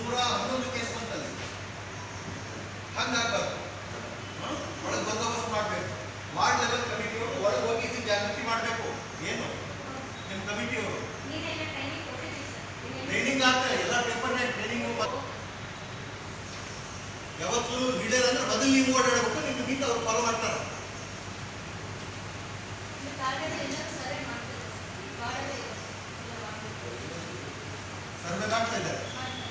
ನೂರ ಹನ್ನೊಂದು ಕೇಸ್ ಬಂತಲ್ಲಿ ಹಂಗಾಗ್ಬಾರ್ದು ಒಳಗೆ ಬಂದೋಬಸ್ತ್ ಮಾಡಬೇಕು ವಾರ್ಡ್ ಲೆವೆಲ್ ಕಮಿಟಿಯವರು ಒಳಗೆ ಹೋಗಿ ಇದು ಜಾಗೃತಿ ಮಾಡಬೇಕು ಏನು ನಿಮ್ಮ ಕಮಿಟಿಯವರು ನೀವೆಲ್ಲ ಟ್ರೈನಿಂಗ್ ಕೊಟ್ಟಿದ್ದೀರಿ ಸರ್ ನೀವೆಲ್ಲ- ಟ್ರೈನಿಂಗ್ ಆಗ್ತದೆ ಎಲ್ಲ ಪೇಪರ್ನಾಗ ಟ್ರೈನಿಂಗ್ ಯಾವತ್ತೂ ಲೀಡರ್ ಅಂದ್ರೆ ಮೊದಲು ನೀವು ಓಡಾಡಬೇಕು ನಿಮ್ಗೆ ಹಿಂದೆ ಅವ್ರು ಫಾಲೋ ಮಾಡ್ತಾರೆ ನೀವು ಕಾರ್ಯದ ಎಲ್ಲರೂ ಸರಿ ಮಾಡ್ತೀರಿ ವಾರ್ಡಲ್ಲಿ ಎಲ್ಲ ಮಾಡ್ಬೇಕು. ಸರ್ವೆ ಆಗ್ತಾ ಇದ್ದಾರೆ ಮಾಡ್ತಾರೆ.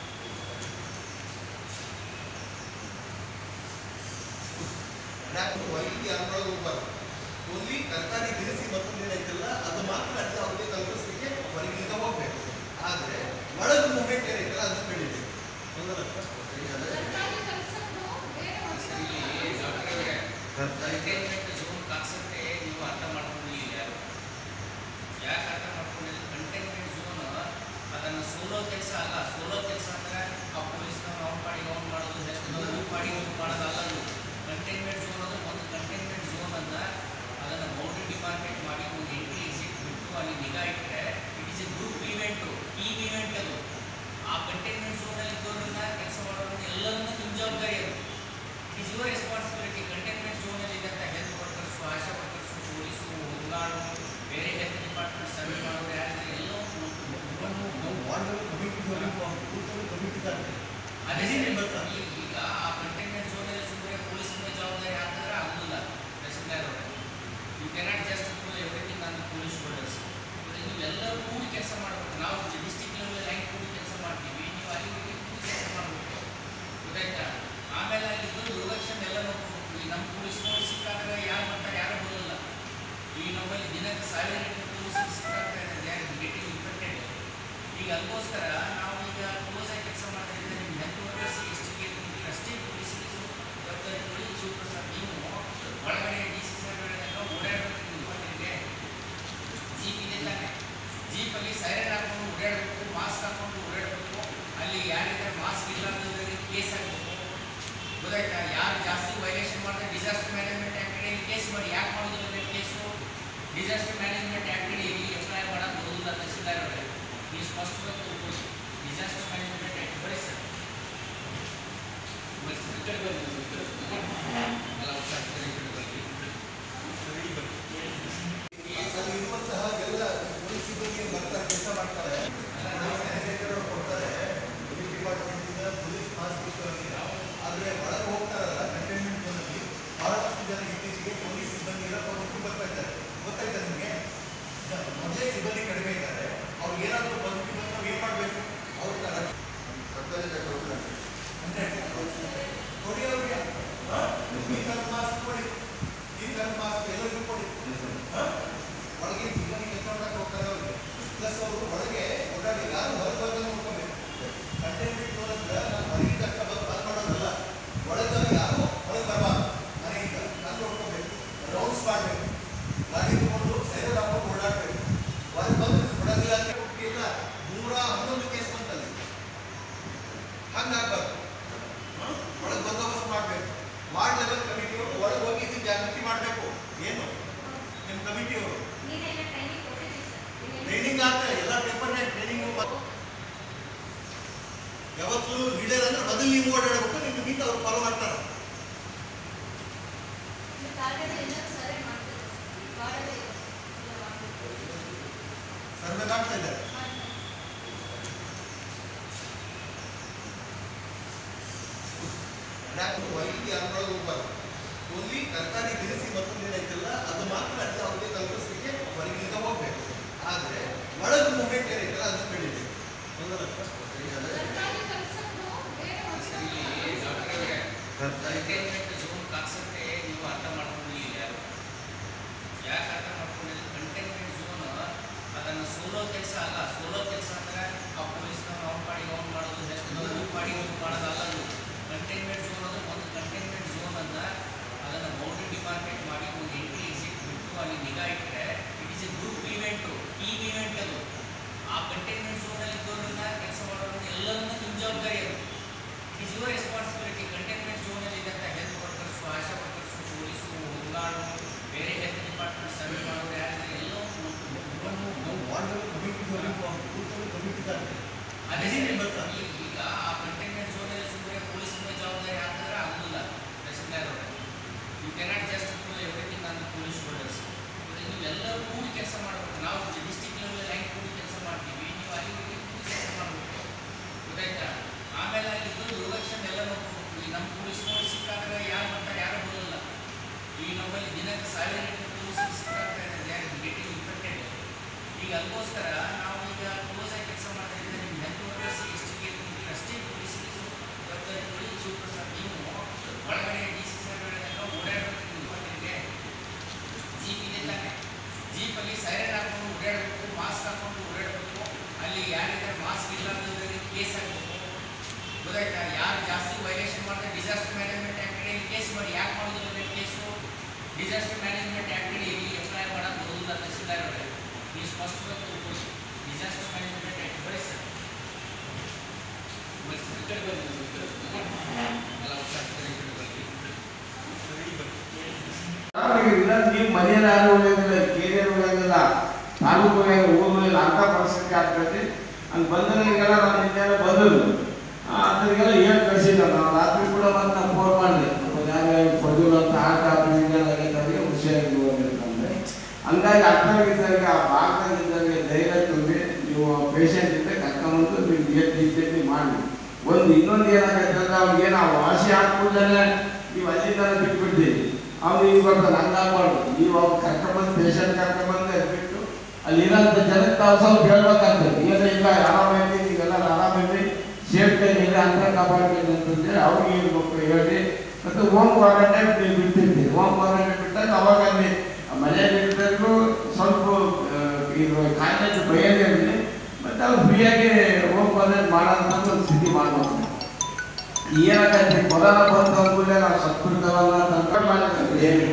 ಯಾಕೆ ವೈದ್ಯ ಅನ್ಕೊಳ್ಳೋದು ಹೋಗ್ಬಾರ್ದು ಓನ್ಲಿ ತರಕಾರಿ ದಿನಸಿ ಮತ್ತೊಂದು ಏನೈತಲ್ಲ ಅದು ಮಾತ್ರ ಅಲ್ಲಿ ಅವ್ರಿಗೆ ತಲುಪಿಸ್ಲಿಕ್ಕೆ ಹೊರಗಿಂದ ಹೋಗ್ಬೇಕು ಆದ್ರೆ ಒಳಗೆ ಮೂವ್ಮೆಂಟ್ ಏನೈತಲ್ಲ ಅದು ಕಡಿಬೇಕು ಹೌದಲ್ಲ ಸರ್? ಸರ್ಕಾರಿ ಕೆಲಸಗಳು ಬೇರೆ ಮಾಡ್ತಾರೆ. ಕಂಟೈನ್ಮೆಂಟ್ ಝೋನ್ ಕಾನ್ಸೆಪ್ಟೇ ನೀವು ಅರ್ಥ ಮಾಡ್ಕೊಂಡಿಲ್ಲ ಯಾರು ಯಾಕೆ ಅರ್ಥ ಮಾಡ್ಕೊಂಡಿಲ್ಲ ಕಂಟೈನ್ಮೆಂಟ್ ಝೋನ್ ಅದನ್ನು ಸೋಲೋ ಕೆಲಸ ಅಲ್ಲ ಸೋಲೋ ಕೆಲಸ ಅಂದ್ರೆ ಆ ಪೊಲೀಸ್ನವ್ರು ಅವ್ನ ಪಾಡಿಗೆ ಅವ್ನು ಮಾಡೋದು ಇನ್ನೊಂದು ಪಾಡಿಗೆ ಅವ್ನು ಮಾಡೋದಲ್ಲ ಅದು ಕಂಟೈನ್ಮೆಂಟ್ ಝೋನ್ ಅದು ಒಂದು ಕಂಟೈನ್ಮೆಂಟ್ ಝೋನ್ ಅನ್ನ ಅದನ್ನು ಬೌಂಡ್ರಿ ಡಿಪಾರ್ಟ್ಮೆಂಟ್ ಮಾಡಿ ಒಂದು ಎಂಟ್ರಿ ಎಕ್ಸಿಟ್ ಬಿಟ್ಟು ಅಲ್ಲಿ ನಿಗಾ ಇಟ್ಟರೆ it is a group event team event ಅದು ಆ ಕಂಟೈನ್ಮೆಂಟ್ ಝೋನಲ್ಲಿ ಇದ್ದವರನ್ನ ಕೆಲಸ ಮಾಡೋರನ್ನ ಎಲ್ಲರನ್ನೂ ನಿಮ್ಮ ಜವಾಬ್ದಾರಿ ಅದು it is your responsibility containment ಝೋನಲ್ಲಿ ಇದ್ದಂಥ health workers ASHA workers police home guard ಬೇರೆ ಹೆಲ್ತ್ ಡಿಪಾರ್ಟ್ಮೆಂಟ್ ಸರ್ವೆ ಮಾಡೋರು ಯಾರಿದ್ದಾರೆ ಎಲ್ಲವೂ ನಾವು ward level committee booth level committee ಅದೇ ಅದೇ ಮೆಂಬರ್ಸ್ ಈ- ಈಗ ಆ ಕಂಟೈನ್ಮೆಂಟ್ ಝೋನಲ್ಲಿ ಸುಮ್ಮನೆ ಪೊಲೀಸ್ ಮೇಲೆ ಜವಾಬ್ದಾರಿ ಹಾಕಿದ್ರೆ ಆಗೋದಿಲ್ಲ ತಹಸೀಲ್ದಾರ್ ಅವರೇ you cannot just do everything on the police shoulders ನೀವೆಲ್ಲರೂ ಕೂಡಿ ಕೆಲಸ ಮಾಡಬೇಕು ನಾವು ಡಿಸ್ಟಿಕ್ ಲೆವೆಲ್ ಹೆಂಗೆ ಕೂಡಿ ಕೆಲಸ ಮಾಡ್ತೀವಿ ನೀವು ಅಲ್ಲಿ ಹೋಗಿ ಕೂಡಿ ಕೆಲಸ ಮಾಡಬೇಕು ಗೊತ್ತಾಯ್ತಾ ಆಮೇಲೆ ಅಲ್ಲಿ ಇದ್ದು ದುರ್ಲಕ್ಷಣ ಎಲ್ಲ ನೋಡ್ಬೇಕು ಈಗ ನಮ್ಮ ಪೊಲೀಸ್ನವ್ರು ಸಿಕ್ಕಾಗ ಯಾರು ಬರ್ತಾರೆ ಯಾರು ಬರೋಲ್ಲ ಈಗ ನಮ್ಮಲ್ಲಿ ದಿನಕ್ಕೆ ಸಾವಿರ ಎಂಟು ಪೊಲೀಸ್ ಸಿಕ್ಕಾಗ್ತಾ ಇದೆ ದೇ ಆರ್ ಗೆಟಿಂಗ್ ಇನ್ಫೆಕ್ಟೆಡ್ ಈಗ ಅದಕ್ಕೋಸ್ಕರ ನಾವು ಈಗ ಕ್ಲೋಸ್ ಆಗಿ ಕೆಲಸ ಮಾಡ್ತಾ ಇದ್ದರೆ ನಿಮ್ಮ ಹೆಲ್ತ್ ವರ್ಕರ್ಸ್ ಎಷ್ಟಿಗೆ ಅಷ್ಟೇ ಪೊಲೀಸ್ಗೆ ಜವಾಬ್ದಾರಿ ಕೊಡಿ ಶಿವಪ್ರಸಾದ್ ನೀವು ಒಳಗಡೆ ಡಿ ಸಿ ಸಾಹೇಬ್ಗಳನ್ನೆಲ್ಲ ಓಡಾಡಬೇಕು ಇಂಪಾರ್ಟೆಂಟ್ಗೆ ಜೀಪ್ ಇದೆ ತಾನೆ ಜೀಪಲ್ಲಿ ಸೈರನ್ ಹಾಕೊಂಡು ಓಡಾಡಬೇಕು ಮಾಸ್ಕ್ ಹಾಕೊಂಡು ಓಡಾಡಬೇಕು ಅಲ್ಲಿ ಯಾರಿದ್ದಾರೆ ಮಾಸ್ಕ್ ಇಲ್ಲ ಅನ್ನೋದ್ರಲ್ಲಿ ಕೇಸ್ ಹಾಕಬೇಕು ಗೊತ್ತಾಯ್ತಾ ಯಾರು ಜಾಸ್ತಿ ವೈಲೇಷನ್ ಮಾಡಿದ್ರೆ ಡಿಸಾಸ್ಟರ್ ಮ್ಯಾನೇಜ್ಮೆಂಟ್ ಆ್ಯಕ್ಟ್ ಅಡಿಯಲ್ಲಿ ಕೇಸ್ ಮಾಡಿ ಯಾಕೆ ಮಾಡೋದಿಲ್ಲ ಅಂದರೆ ಕೇಸು ಡಿಸಾಸ್ಟರ್ ಮ್ಯಾನೇಜ್ಮೆಂಟ್ ಆ್ಯಕ್ಟ್ ಅಡಿಯಲ್ಲಿ ಎಫ್ಐ ಆರ್ ಮಾಡೋದು ಬರೋದಿಲ್ಲ ತಹಸೀಲ್ದಾರ್ ಅವರೇ ನೀವು ಸ್ಪಷ್ಟವಾಗಿ ತಿಳ್ಕೊಳ್ಳಿ ಡಿಸಾಸ್ಟರ್ ಮ್ಯಾನೇಜ್ಮೆಂಟ್ ಆ್ಯಕ್ಟ್ ಬರೀ ಸರ್ ಬರೀ ಈ ಕಡೆ ಬನ್ನಿ ಈ ಕಡೆ ಬನ್ನಿ. ಎಲ್ಲ ಹುಷಾರ್ ಈ ಕಡೆ ಬನ್ನಿ. ಅಲ್ಲಿ ಇರುವಂತಹ ಎಲ್ಲ ಪೊಲೀಸ್ ಸಿಬ್ಬಂದಿ ಏನ್ ಬರ್ತಾರೆ ಕೆಲಸ ಮಾಡ್ತಾರೆ ಸ್ಯಾನಿಟೈಸರ್ ಅವ್ರು ಕೊಡ್ತಾರೆ ಪೊಲೀಸ್ ಡಿಪಾರ್ಟ್ಮೆಂಟಿಂದ ಪೊಲೀಸ್ ಮಾಸ್ಕ್ ಆದರೆ ಒಳಗೆ ಹೋಗ್ತಾರಲ್ಲ ಕಂಟೈನ್ಮೆಂಟ್ ಝೋನಲ್ಲಿ ಬಹಳಷ್ಟು ಜನ ಇತ್ತೀಚೆಗೆ ಪೊಲೀಸ್ ಸಿಬ್ಬಂದಿ ಎಲ್ಲ ಹುಡುಕಿ ಬರ್ತಾ ಇದ್ದಾರೆ ಗೊತ್ತಾಯ್ತಾ ನಿಮಗೆ ಮೊದಲೇ ಸಿಬ್ಬಂದಿ ಕಡಿಮೆ ಇದ್ದಾರೆ ಅವ್ರು ಏನಾದರೂ ಬಂದು ಬಂದು ನಾವು ಏನು ಮಾಡಬೇಕು ಅವ್ರ ತರ ಕೊಡಿ ಅವ್ರಿಗೆ ಈ ಥರದ ಮಾಸ್ಕ್ ಕೊಡಿ ಈ ಥರದ ಮಾಸ್ಕ್ ಎಲ್ಲರಿಗೂ ಕೊಡಿ ಹಾ? ಒಳಗೆ ಸಿಬ್ಬಂದಿ ಕೆಲಸ ಮಾಡಕ್ಕೆ ಹೋಗ್ತಾರೆ ಅವ್ರಿಗೆ ಪ್ಲಸ್ ಅವರು ಒಳಗೆ ಓಡಾಡಿ ಯಾರು ಹೊರಗೆ ಬಂದು ನೋಡ್ಕೋಬೇಕು ಕಂಟೈನ್ಮೆಂಟ್ ಝೋನ್ ಅಂದ್ರೆ ನಾನು ಹೊರಗಿಂದ ಅಷ್ಟ ಬಂದು ಬಂದ್ ಮಾಡೋದಲ್ಲ ಒಳಗೆ ಯಾರು ಹೊರಗೆ ಬರಬಾರ್ದು ಮನೆಯಿಂದ ನಾನು ನೋಡ್ಕೋಬೇಕು ರೌಂಡ್ಸ್ ಮಾಡಬೇಕು ಗಾಡಿ ತಗೊಂಡು ಸೈರಲ್ ಹಾಕೊಂಡು ಓಡಾಡಬೇಕು ಹೊರಗೆ ಬಂದು ಕೊಡೋದಿಲ್ಲ ಅಂತ ಇಲ್ಲ ನೂರ ಹನ್ನೊಂದು ಕೇಸ್ ಬಂತಲ್ಲಿ ಹಂಗಾಗ್ಬಾರ್ದು ಒಳಗೆ ಬಂದೋಬಸ್ತ್ ಮಾಡಬೇಕು ವಾರ್ಡ್ ಲೆವೆಲ್ ಕಮಿಟಿಯವರು ಒಳಗೆ ಹೋಗಿ ಇದು ಜಾಗೃತಿ ಮಾಡಬೇಕು ಏನು ನಿಮ್ಮ ಕಮಿಟಿಯವರು ನೀವೆಲ್ಲ ಟ್ರೈನಿಂಗ್ ಕೊಟ್ಟಿದ್ದೀರಿ ಸರ್ ನೀವೆಲ್ಲ- ಟ್ರೈನಿಂಗ್ ಆಗ್ತದೆ ಎಲ್ಲ ಪೇಪರ್ನಾಗ ಟ್ರೈನಿಂಗ್ ಯಾವತ್ತೂ ಲೀಡರ್ ಅಂದ್ರೆ ಮೊದಲು ನೀವು ಓಡಾಡಬೇಕು ನಿಮ್ಗೆ ಹಿಂದೆ ಅವ್ರು ಫಾಲೋ ಮಾಡ್ತಾರೆ ನೀವು ಕಾರ್ಯದ ಎಲ್ಲರೂ ಸರಿ ಮಾಡ್ತೀರಿ ವಾರ್ಡಲ್ಲಿ ಎಲ್ಲ ಮಾಡ್ಬೇಕು. ಸರ್ವೆ ಆಗ್ತಾ ಇದ್ದಾರೆ ಮಾಡ್ತಾರೆ. ಯಾಕೆ ವೈದ್ಯ ಅನ್ಕೊಳ್ಳೋದು ಹೋಗ್ಬಾರ್ದು ಓನ್ಲಿ ತರಕಾರಿ ದಿನಸಿ ಮತ್ತೊಂದು ಏನೈತಲ್ಲ ಅದು ಮಾತ್ರ ಅಲ್ಲಿ ಅವ್ರಿಗೆ ತಲುಪಿಸ್ಲಿಕ್ಕೆ ಹೊರಗಿಂದ ಹೋಗ್ಬೇಕು ಆದ್ರೆ ಒಳಗೆ ಮೂವ್ಮೆಂಟ್ ಏನೈತಲ್ಲ ಅದು ಕಡಿಬೇಕು ಹೌದಲ್ಲ ಸರ್? ಸರ್ಕಾರಿ ಕೆಲಸಗಳು ಬೇರೆ ಮಾಡ್ತಾರೆ. ಕಂಟೈನ್ಮೆಂಟ್ ಝೋನ್ ಕಾನ್ಸೆಪ್ಟೇ ನೀವು ಅರ್ಥ ಮಾಡ್ಕೊಂಡಿಲ್ಲ ಯಾರು ಯಾಕೆ ಅರ್ಥ ಮಾಡ್ಕೊಂಡಿಲ್ಲ ಕಂಟೈನ್ಮೆಂಟ್ ಝೋನ್ ಅದನ್ನು ಸೋಲೋ ಕೆಲಸ ಅಲ್ಲ ಸೋಲೋ ಕೆಲಸ ಅಂದ್ರೆ ಆ ಪೊಲೀಸ್ನವ್ರು ಅವ್ನ ಪಾಡಿಗೆ ಅವ್ನು ಮಾಡೋದು ಇನ್ನೊಂದು ಪಾಡಿಗೆ ಅವ್ನು ಮಾಡೋದಲ್ಲ ಅದು ಕಂಟೈನ್ಮೆಂಟ್ ಝೋನ್ ಅದು ಒಂದು ಕಂಟೈನ್ಮೆಂಟ್ ಝೋನ್ ಅನ್ನ ಅದನ್ನು ಬೌಂಡ್ರಿ ಡಿಪಾರ್ಟ್ಮೆಂಟ್ ಮಾಡಿ ಒಂದು ಎಂಟ್ರಿ ಎಕ್ಸಿಟ್ ಬಿಟ್ಟು ಅಲ್ಲಿ ನಿಗಾ ಇಟ್ಟರೆ it is a group event team event ಅದು ಆ ಕಂಟೈನ್ಮೆಂಟ್ ಝೋನಲ್ಲಿ ಇದ್ದವರನ್ನ ಕೆಲಸ ಮಾಡೋರನ್ನ ಎಲ್ಲರನ್ನೂ ನಿಮ್ಮ ಜವಾಬ್ದಾರಿ ಅದು it is your responsibility containment ಝೋನಲ್ಲಿ ಇದ್ದಂಥ health workers ASHA workers police home guard ಬೇರೆ ಹೆಲ್ತ್ ಡಿಪಾರ್ಟ್ಮೆಂಟ್ ಸರ್ವೆ ಮಾಡೋರು ಯಾರಿದ್ದಾರೆ ಎಲ್ಲವೂ ನಾವು ward level committee booth level committee ಅದೇ ಮೆಂಬರ್ಸ್ ಈ- ಈಗ ಆ ದುರ್ಲಕ್ಷಣ ಎಲ್ಲ ನೋಡ್ಬೇಕು ಈ ನಮ್ಮ ಪೊಲೀಸ್ನವ್ರು ಸಿಕ್ಕಾದ್ರೆ ಯಾರು ಬರ್ತಾರೆ ಯಾರು ಬರೋದಿಲ್ಲ ಈಗ ನಮ್ಮಲ್ಲಿ ದಿನಕ್ಕೆ ಸಾವಿರ ಪೊಲೀಸ್ ಸಿಕ್ಕಾಗ್ತಾ ಇದೆ ಯಾರು ಗೆಟಿಂಗ್ ಇನ್ಫೆಕ್ಟೆಡ್ ಈಗ ಅದಕ್ಕೋಸ್ಕರ ನಾವು ಈಗ ಕ್ಲೋಸ್ ಆಗಿ ಕೆಲಸ ಮಾಡ್ತಾ ಇದ್ರೆ ನಿಮ್ಮ ಹೆಲ್ತ್ ವರ್ಕರ್ಸ್ ಎಷ್ಟಿಗೆ ಅಷ್ಟೇ ಪೊಲೀಸ್ಗೆ ಜವಾಬ್ದಾರಿ ಕೊಡಿ ಶಿವಪ್ರಸಾದ್ ನೀವು ಒಳಗಡೆ ಡಿ ಸಿ ಸಾಹೇಬ್ಗಳನ್ನೆಲ್ಲ ಓಡಾಡಬೇಕು ಇಂಪಾರ್ಟೆಂಟ್ಗೆ ಜೀಪ್ ಇದೆ ತಾನೆ ಜೀಪಲ್ಲಿ ಸೈರನ್ ಹಾಕೊಂಡು ಓಡಾಡಬೇಕು ಮಾಸ್ಕ್ ಹಾಕೊಂಡು ಓಡಾಡಬೇಕು ಅಲ್ಲಿ ಯಾರಿದ್ದಾರೆ ಮಾಸ್ಕ್ ಇಲ್ಲ ಅನ್ನೋದ್ರಲ್ಲಿ ಕೇಸ್ ಹಾಕಬೇಕು ಗೊತ್ತಾಯ್ತಾ ಯಾರು ಜಾಸ್ತಿ ವೈಲೇಷನ್ ಮಾಡ್ತಾರೆ ಡಿಸಾಸ್ಟರ್ ಮ್ಯಾನೇಜ್ಮೆಂಟ್ ಆ್ಯಕ್ಟ್ ಅಡಿಯಲ್ಲಿ ಕೇಸ್ ಮಾಡಿ ಯಾಕೆ ಮಾಡೋದಿಲ್ಲ ಅಂದರೆ ಕೇಸು ಡಿಸಾಸ್ಟರ್ ಮ್ಯಾನೇಜ್ಮೆಂಟ್ ಆ್ಯಕ್ಟ್ ಅಡಿಯಲ್ಲಿ ಎಫ್ ಐ ಆರ್ ಮಾಡೋಕ್ಕೆ ಬರೋದಿಲ್ಲ ತಹಸೀಲ್ದಾರ್ ಅವರೇ ನೀವು ಸ್ಪಷ್ಟವಾಗಿ ತಿಳ್ಕೊಳ್ಳಿ ಡಿಸಾಸ್ಟರ್ ಮ್ಯಾನೇಜ್ಮೆಂಟ್ ಆ್ಯಕ್ಟ್ ಬರೀ ಸರ್ ಬರೀ ಸರ್. ಈ ಕಡೆ ಬನ್ನಿ, ಈ ಕಡೆ ಬನ್ನಿ. ಎಲ್ಲ ಹುಷಾರ್ ಈ ಕಡೆ ಬನ್ನಿ. ಇಲ್ಲ ನೀವು ಮನೆಯಲ್ಲಿ ಯಾರು ಉಳಿಯೋದಿಲ್ಲ ಕೇರಿಯರ್ ಉಳಿಯೋದಿಲ್ಲ ತಾಲೂಕು ಊರಲ್ಲಿ ಅಂತ ಪರಿಸ್ಥಿತಿ ಆಗ್ತೈತಿ ಅಲ್ಲಿ ಬಂದವರಿಗೆಲ್ಲ ನಾನು ನಿನ್ನೆಲ್ಲ ಬಂದರು ಅದರಿಗೆಲ್ಲ ಏನು ಕಳಿಸಿಲ್ಲ ನಾವು ರಾತ್ರಿ ಕೂಡ ಬಂದು ನಾವು ಫೋನ್ ಮಾಡಿದೆ ಯಾರು ಪಡೆದಿಲ್ಲ ಅಂತ ಆಟ ಆಗೈತವರಿಗೆ ಹುಷಾರಾಗಿ ಹೋಗಿರ್ತಂದ್ರೆ ಹಂಗಾಗಿ ಅರ್ಥವಾಗಿದ್ದವರಿಗೆ ಆ ಭಾಗದಾಗಿದ್ದವರಿಗೆ ಧೈರ್ಯ ತುಂಬಿ ನೀವು ಪೇಷಂಟ್ ಇದ್ದರೆ ಕರ್ಕೊಂಬಂದು ನೀವು ಏನು ರೀತಿಯಲ್ಲಿ ಮಾಡಿ ಒಂದು ಇನ್ನೊಂದು ಏನಾಗೈತೆ ಅಂದ್ರೆ ಅವ್ರಿಗೆ ಏನೋ ವಾಸಿ ಹಾಕ್ಬಿಡ್ದೇ ನೀವು ಅಲ್ಲಿಂದ ಬಿಟ್ಬಿಡ್ತೀವಿ ಅವ್ನು ಈಗ ಬರ್ತಾನೆ ಹಂಗಾಗ್ಬಾರ್ದು ನೀವು ಅವ್ರು ಕರ್ಕೊಂಬಂದು ಪೇಷಂಟ್ ಕರ್ಕೊಂಬಂದು ಬಿಟ್ಟು ಅಲ್ಲಿರೋಂಥ ಜನಕ್ಕೆ ತಾವು ಸ್ವಲ್ಪ ಹೇಳ್ಬೇಕಾಗ್ತದೆ ಈಗ ಇಲ್ಲ ಆರಾಮೈತಿ ನೀವೆಲ್ಲ ಆರಾಮೈತಿ ಸೇಫ್ಟಿ ಇದೆ ಅಂತ ಕಾಪಾಡ್ಬೇಕು ಅಂತಂದ್ರೆ ಅವ್ರಿಗೆ ಹೇಳ್ಬೇಕು ಹೇಳಿ ಮತ್ತು ಹೋಮ್ ಕ್ವಾರಂಟೈನ್ ನೀವು ಬಿಡ್ತಿರ್ತೀವಿ ಹೋಮ್ ಕ್ವಾರಂಟೈನ್ ಬಿಟ್ಟಾಗ ಅವಾಗ ಅಲ್ಲಿ ಮನೆಯಲ್ಲಿ ಇರ್ತಾಗೂ ಸ್ವಲ್ಪ ಆ, ಇದು ಕಾಯಿಲೆ ಭಯನೇ ಇರಲಿ ಮತ್ತು ಅವ್ರು ಫ್ರೀಯಾಗಿ ಹೋಮ್ ಕ್ವಾರಂಟೈನ್ ಮಾಡೋಂಥ ಒಂದು ಸ್ಥಿತಿ ಮಾಡ್ಬೇಕು ಏನಾಗತ್ತೆ ಕೊರೋನಾ ಬಂತ ಅಂದ್ಮೇಲೆ ನಾವು ಸತ್ಬಿಡ್ತಾವಲ್ಲ ತಂಕೊಂಡು ಮಾಡಿದ್ರೆ ಏನು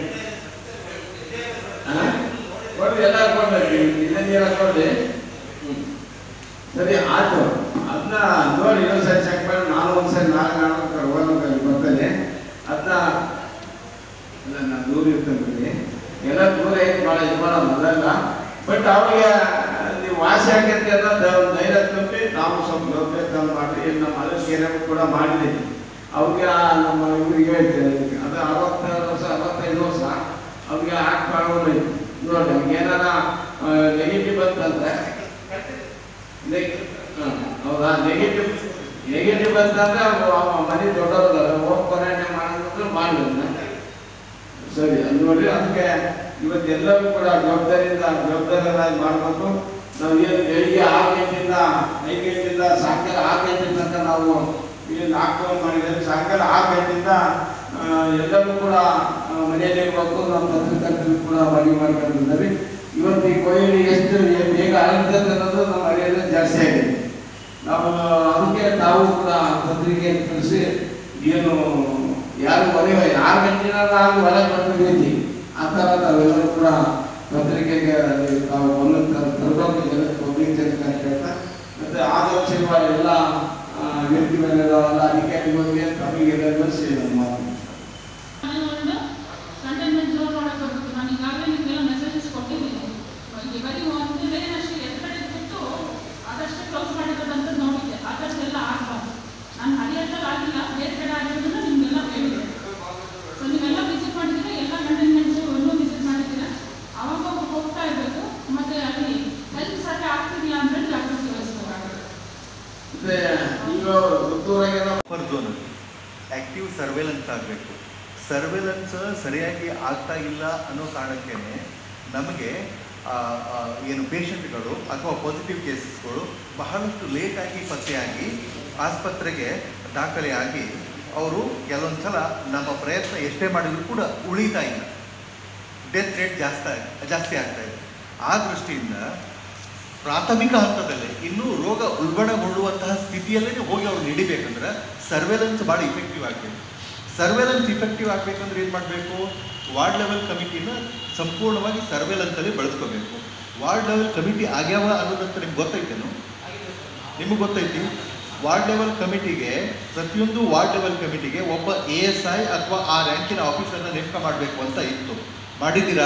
ಹಾ? ಕೊಡ್ರಿ ಎಲ್ಲ ಕೊಡ್ರಿ ಇಲ್ಲ ನೀರ ಕೊಡ್ರಿ ಹ್ಮ್. ಸರಿ ಆಯ್ತು ಅದನ್ನ ನೋಡಿ ಇನ್ನೊಂದ್ಸರಿ ಚೆಕ್ ಮಾಡಿ ನಾನು ಒಂದ್ಸರಿ ನಾಳೆ ನಾಳೆ ಹೋಗ್ಬೇಕು ಬರ್ತೇನೆ ಅದನ್ನ ಇಲ್ಲ ನಾನು ದೂರ ಇರ್ತೇನೆ ಬಿಡಿ ಎಲ್ಲ ದೂರ ಐತೆ ಭಾಳ ಇದು ಮಾಡೋದು ಅದಲ್ಲ ಬಟ್ ಅವ್ರಿಗೆ ನೀವು ವಾಸಿ ಆಗೈತೆ ಅನ್ನೋ ಒಂದು ಧೈರ್ಯ ತುಂಬಿ ನಾವು ಸ್ವಲ್ಪ ಗೌರವ ಮಾಡಿ ಇಲ್ಲಿ ನಮ್ಮ ಅಲಕ್ಕೇನೆ ಕೂಡ ಮಾಡಿದ್ದೀವಿ ಅವ್ರಿಗೆ ಆ ನಮ್ಮ ಇವ್ರಿಗೆ ಹೇಳ್ತೇನೆ ಅದು ಅರವತ್ತಾರು ವರ್ಷ ಅರವತ್ತೈದು ವರ್ಷ ಅವ್ರಿಗೆ ಹಾಕ್ಬಾರ್ದು ನೋಡಿ ಅವ್ರಿಗೆ ಏನಾರ ನೆಗೆಟಿವ್ ಬಂತಂದ್ರೆ ನೆಗ್- ಹ, ಹೌದಾ ನೆಗೆಟಿವ್ ನೆಗೆಟಿವ್ ಬಂತಂದ್ರೆ ಅವು ಅವ ಮನೆ ದೊಡ್ಡವರಲ್ಲ ಹೋಗಿ ಕೊನೆ ಮಾಡೋದಂದ್ರೆ ಮಾಡಿದ್ರೆ ಸರಿ ಅದು ನೋಡಿ ಅದಕ್ಕೆ ಇವತ್ತೆಲ್ಲರೂ ಕೂಡ ಜವಾಬ್ದಾರಿಯಿಂದ ಜವಾಬ್ದಾರಿಯಾಗಿ ಮಾಡಬೇಕು ನಾವು ಏನು ಬೆಳಿಗ್ಗೆ ಆರು ಗಂಟೆಯಿಂದ ಐದು ಗಂಟೆಯಿಂದ ಸಾಯಂಕಾಲ ಆರು ಗಂಟೆ ತನಕ ನಾವು ಇಲ್ಲಿ ಲಾಕ್ಡೌನ್ ಮಾಡಿದರೆ ಸಾಯಂಕಾಲ ಆರು ಗಂಟೆಯಿಂದ ಆ, ಎಲ್ಲರೂ ಕೂಡ ಆ, ಮನೆಯಲ್ಲಿ ಇರಬೇಕು ನಮ್ಮ ಪತ್ರಕರ್ತರು ಕೂಡ ಮನವಿ ಮಾಡ್ಕೊಂಡಿದ್ದಾರೆ ಇವತ್ತು ಈ ಕೊಯ್ಲು ಎಷ್ಟು ಬೇಗ ಆಗುತ್ತೆ ಅನ್ನೋದು ನಮ್ಮ ಅರಿಯಲ್ಲಿ ಜಾಸ್ತಿ ಆಗಿದೆ ನಾವು ಅದಕ್ಕೆ ನಾವು ಕೂಡ ಪತ್ರಿಕೆ ಕಳಿಸಿ ಏನು ಯಾರು ಹೊರಗೆ ಆರು ಗಂಟೆನ ನಾವು ಹೊರಗೆ ಬಂದಿದ್ದೀವಿ ಆ ಥರ ತಾವೆಲ್ಲರೂ ಕೂಡ ಪತ್ರಿಕೆಗೆ ಅಲ್ಲಿ ತಾವು ಬಂದು ತರಬೇಕು ಜನಕ್ಕೆ ಪಬ್ಲಿಕ್ ಜನಕ್ಕೆ ಅಂತ ಹೇಳ್ತಾ ಮತ್ತೆ ಆದರ್ಶಿರುವ ಎಲ್ಲ ಆ, ವ್ಯಕ್ತಿಗಳೆಲ್ಲ ಅಧಿಕಾರಿಗಳಿಗೆ ತಮಗೆಲ್ಲರಿಗೂ ಸೇರಿ ನಮ್ಮ ಮಾತು ಮನೆಯೊಳಗೆ ಕಂಟೈನ್ಮೆಂಟ್ ಝೋನ್ ಒಳಗೆ ಬರುತ್ತೆ ನಾನು ಈಗಾಗಲೇ ನಿಮಗೆಲ್ಲ ಮೆಸೇಜಸ್ ಕೊಟ್ಟಿದ್ದೀನಿ ಈಗ ಬರೀ ಒಂದು ಲೈನ್ ಅಷ್ಟೇ ಎತ್ತಡೆ ಬಿಟ್ಟು ಅದಷ್ಟೇ ಕ್ಲೋಸ್ ಮಾಡಿರೋದಂತ ನೋಡಿದ್ದೆ ಆ ಥರದ್ದೆಲ್ಲ ಆಗಬಾರ್ದು ನಾನು ಹರಿಯತ್ತಲ್ಲಿ ಆಗಿಲ್ಲ ಬೇರೆ ಕಡೆ ಆಗಿರೋದನ್ನ ನಿಮಗೆಲ್ಲ ಹೇಳಿದೆ ಸೊ ನೀವೆಲ್ಲ ವಿಸಿಟ್ ಮಾಡಿದ್ದೀರಾ ಎಲ್ಲ ಕಂಟೈನ್ಮೆಂಟ್ ಝೋನ್ ವಿಸಿಟ್ ಮಾಡಿದ್ದೀರಾ ಅವಾಗ ಅವಾಗ ಹೋಗ್ತಾ ಇರಬೇಕು ಮತ್ತೆ ಅಲ್ಲಿ ಹೆಲ್ತ್ ಸರಿ ಆಗ್ತಿಲ್ಲ ಅಂದರೆ ಜಾಗೃತಿ ವಹಿಸ್ಬೇಕಾಗುತ್ತೆ ಮತ್ತೆ ಈಗ ಗೊತ್ತೂರಾಗೇನೋ ಬಫರ್ ಝೋನ್ ಆಕ್ಟಿವ್ ಸರ್ವೇಲೆನ್ಸ್ ಆಗಬೇಕು ಸರ್ವೇಲೆನ್ಸ್ ಸರಿಯಾಗಿ ಆಗ್ತಾ ಇಲ್ಲ ಅನ್ನೋ ಕಾರಣಕ್ಕೆ ನಮಗೆ ಆ, ಆ, ಏನು ಪೇಷಂಟ್ಗಳು ಅಥವಾ ಪಾಸಿಟಿವ್ ಕೇಸಸ್ಗಳು ಬಹಳಷ್ಟು ಲೇಟಾಗಿ ಪತ್ತೆಯಾಗಿ ಆಸ್ಪತ್ರೆಗೆ ದಾಖಲೆಯಾಗಿ ಅವರು ಕೆಲವೊಂದು ಸಲ ನಮ್ಮ ಪ್ರಯತ್ನ ಎಷ್ಟೇ ಮಾಡಿದರೂ ಕೂಡ ಉಳಿತಾ ಇಲ್ಲ ಡೆತ್ ರೇಟ್ ಜಾಸ್ತಿ ಜಾಸ್ತಿ ಆಗ್ತಾ ಇದೆ ಆ ದೃಷ್ಟಿಯಿಂದ ಪ್ರಾಥಮಿಕ ಹಂತದಲ್ಲಿ ಇನ್ನೂ ರೋಗ ಉಲ್ಬಣಗೊಳ್ಳುವಂತಹ ಸ್ಥಿತಿಯಲ್ಲೇ ಹೋಗಿ ಅವ್ರು ಹಿಡಿಬೇಕಂದ್ರೆ ಸರ್ವೆಲೆನ್ಸ್ ಭಾಳ ಇಫೆಕ್ಟಿವ್ ಆಗಬೇಕು ಸರ್ವೆಲೆನ್ಸ್ ಇಫೆಕ್ಟಿವ್ ಆಗಬೇಕಂದ್ರೆ ಏನು ಮಾಡಬೇಕು ವಾರ್ಡ್ ಲೆವೆಲ್ ಕಮಿಟಿನ ಸಂಪೂರ್ಣವಾಗಿ ಸರ್ವೆಲೆನ್ಸಲ್ಲಿ ಬಳಸ್ಕೋಬೇಕು ವಾರ್ಡ್ ಲೆವೆಲ್ ಕಮಿಟಿ ಆಗ್ಯಾವ ಅನ್ನೋದಂತ ನಿಮ್ಗೆ ಗೊತ್ತೈತೇನು ನಿಮಗೆ ಗೊತ್ತೈತಿ ವಾರ್ಡ್ ಲೆವೆಲ್ ಕಮಿಟಿಗೆ ಪ್ರತಿಯೊಂದು ವಾರ್ಡ್ ಲೆವೆಲ್ ಕಮಿಟಿಗೆ ಒಬ್ಬ ಎ ಎಸ್ ಐ ಅಥವಾ ಆ ರ್ಯಾಂಕಿನ ಆಫೀಸರ್ನ ನೇಮಕ ಮಾಡಬೇಕು ಅಂತ ಇತ್ತು ಮಾಡಿದ್ದೀರಾ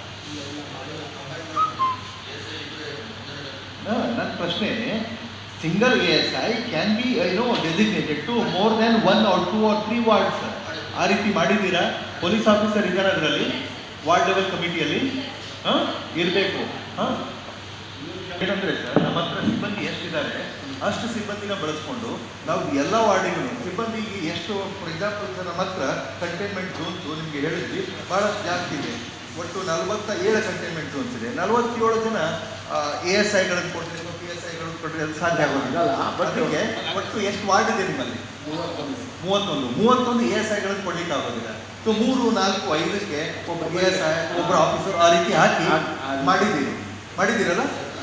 ನನ್ನ ಪ್ರಶ್ನೆ single A S I can be no designated to more than one or two or three wards ಆ ರೀತಿ ಮಾಡಿದ್ದೀರಾ ಪೊಲೀಸ್ ಆಫೀಸರ್ ಇದ್ದಾರೆ ಅದರಲ್ಲಿ ವಾರ್ಡ್ ಲೆವೆಲ್ ಕಮಿಟಿಯಲ್ಲಿ ಹಾಂ ಇರಬೇಕು ಹಾಂ ಏನಂದರೆ ಸರ್ ನಮ್ಮ ಹತ್ರ ಸಿಬ್ಬಂದಿ ಎಷ್ಟಿದ್ದಾರೆ ಅಷ್ಟು ಸಿಬ್ಬಂದಿನ ಬಳಸ್ಕೊಂಡು ನಾವು ಎಲ್ಲ ವಾರ್ಡಿಗೂ ಸಿಬ್ಬಂದಿಗೆ ಎಷ್ಟು ಫಾರ್ ಎಕ್ಸಾಂಪಲ್ ಸರ್ ನಮ್ಮ ಹತ್ರ ಕಂಟೈನ್ಮೆಂಟ್ ಝೋನ್ಸ್ ನಿಮಗೆ ಹೇಳಿದ್ವಿ ಭಾಳಷ್ಟು ಜಾಸ್ತಿ ಇದೆ ಒಟ್ಟು ನಲವತ್ತ ಏಳು ಕಂಟೈನ್ಮೆಂಟ್ ಝೋನ್ಸ್ ಇದೆ ನಲವತ್ತೇಳು ಜನ ಎ ಎಸ್ ಐಗಳನ್ನು ಕೊಟ್ಟರೆ ಪಿ ಎಸ್ ಐಗಳನ್ನು ಕೊಟ್ಟರೆ ಅದು ಸಾಧ್ಯ ಆಗೋದಿಲ್ಲ ಬಟ್ಟಿಗೆ ಒಟ್ಟು ಎಷ್ಟು ವಾರ್ಡ್ ಇದೆ ನಿಮ್ಮಲ್ಲಿ ಮೂವತ್ತೊಂದು ಮೂವತ್ತೊಂದು ಎ ಎಸ್ ಐಗಳನ್ನು ಕೊಡ್ಲಿಕ್ಕೆ ಆಗೋದಿಲ್ಲ ಸೊ ಮೂರು ನಾಲ್ಕು ಐದಕ್ಕೆ ಒಬ್ಬ ಎ ಎಸ್ ಐ ಒಬ್ಬರು ಆಫೀಸರ್ ಆ ರೀತಿ ಹಾಕಿ ಮಾಡಿದ್ದೀರಿ ಮಾಡಿದ್ದೀರಲ್ಲ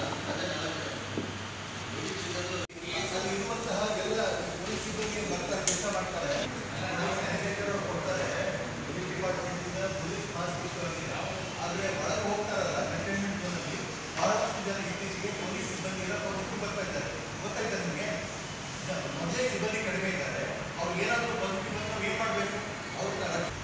ಇರುವಂತಹ ಎಲ್ಲ ಪೊಲೀಸ್ ಸಿಬ್ಬಂದಿ ಬರ್ತಾರೆ ಕೆಲಸ ಮಾಡ್ತಾರೆ ಸ್ಯಾನಿಟೈಸರ್ ಕೊಡ್ತಾರೆ ಪೊಲೀಸ್ ಡಿಪಾರ್ಟ್ಮೆಂಟಿಂದ ಪೊಲೀಸ್ ಮಾಸ್ಕ್ ಆದರೆ ಒಳಗೆ ಹೋಗ್ತಾರಲ್ಲ ಕಂಟೈನ್ಮೆಂಟ್ ಝೋನಲ್ಲಿ ಬಹಳಷ್ಟು ಜನ ಇತ್ತೀಚೆಗೆ ಪೊಲೀಸ್ ಸಿಬ್ಬಂದಿ ಎಲ್ಲ ಕೊಟ್ಟು ಬರ್ತಾ ಇದ್ದಾರೆ ಗೊತ್ತಾಯ್ತಾ ನಿಮಗೆ ಮೊದಲೇ ಸಿಬ್ಬಂದಿ ಕಡಿಮೆ ಇದ್ದಾರೆ ಅವ್ರಿಗೆ ಏನಾದರೂ ಪಾಸಿಟಿವ್ ಬಂದು ನಾವು ಏನು ಮಾಡಬೇಕು ಅವ್ರನ್ನ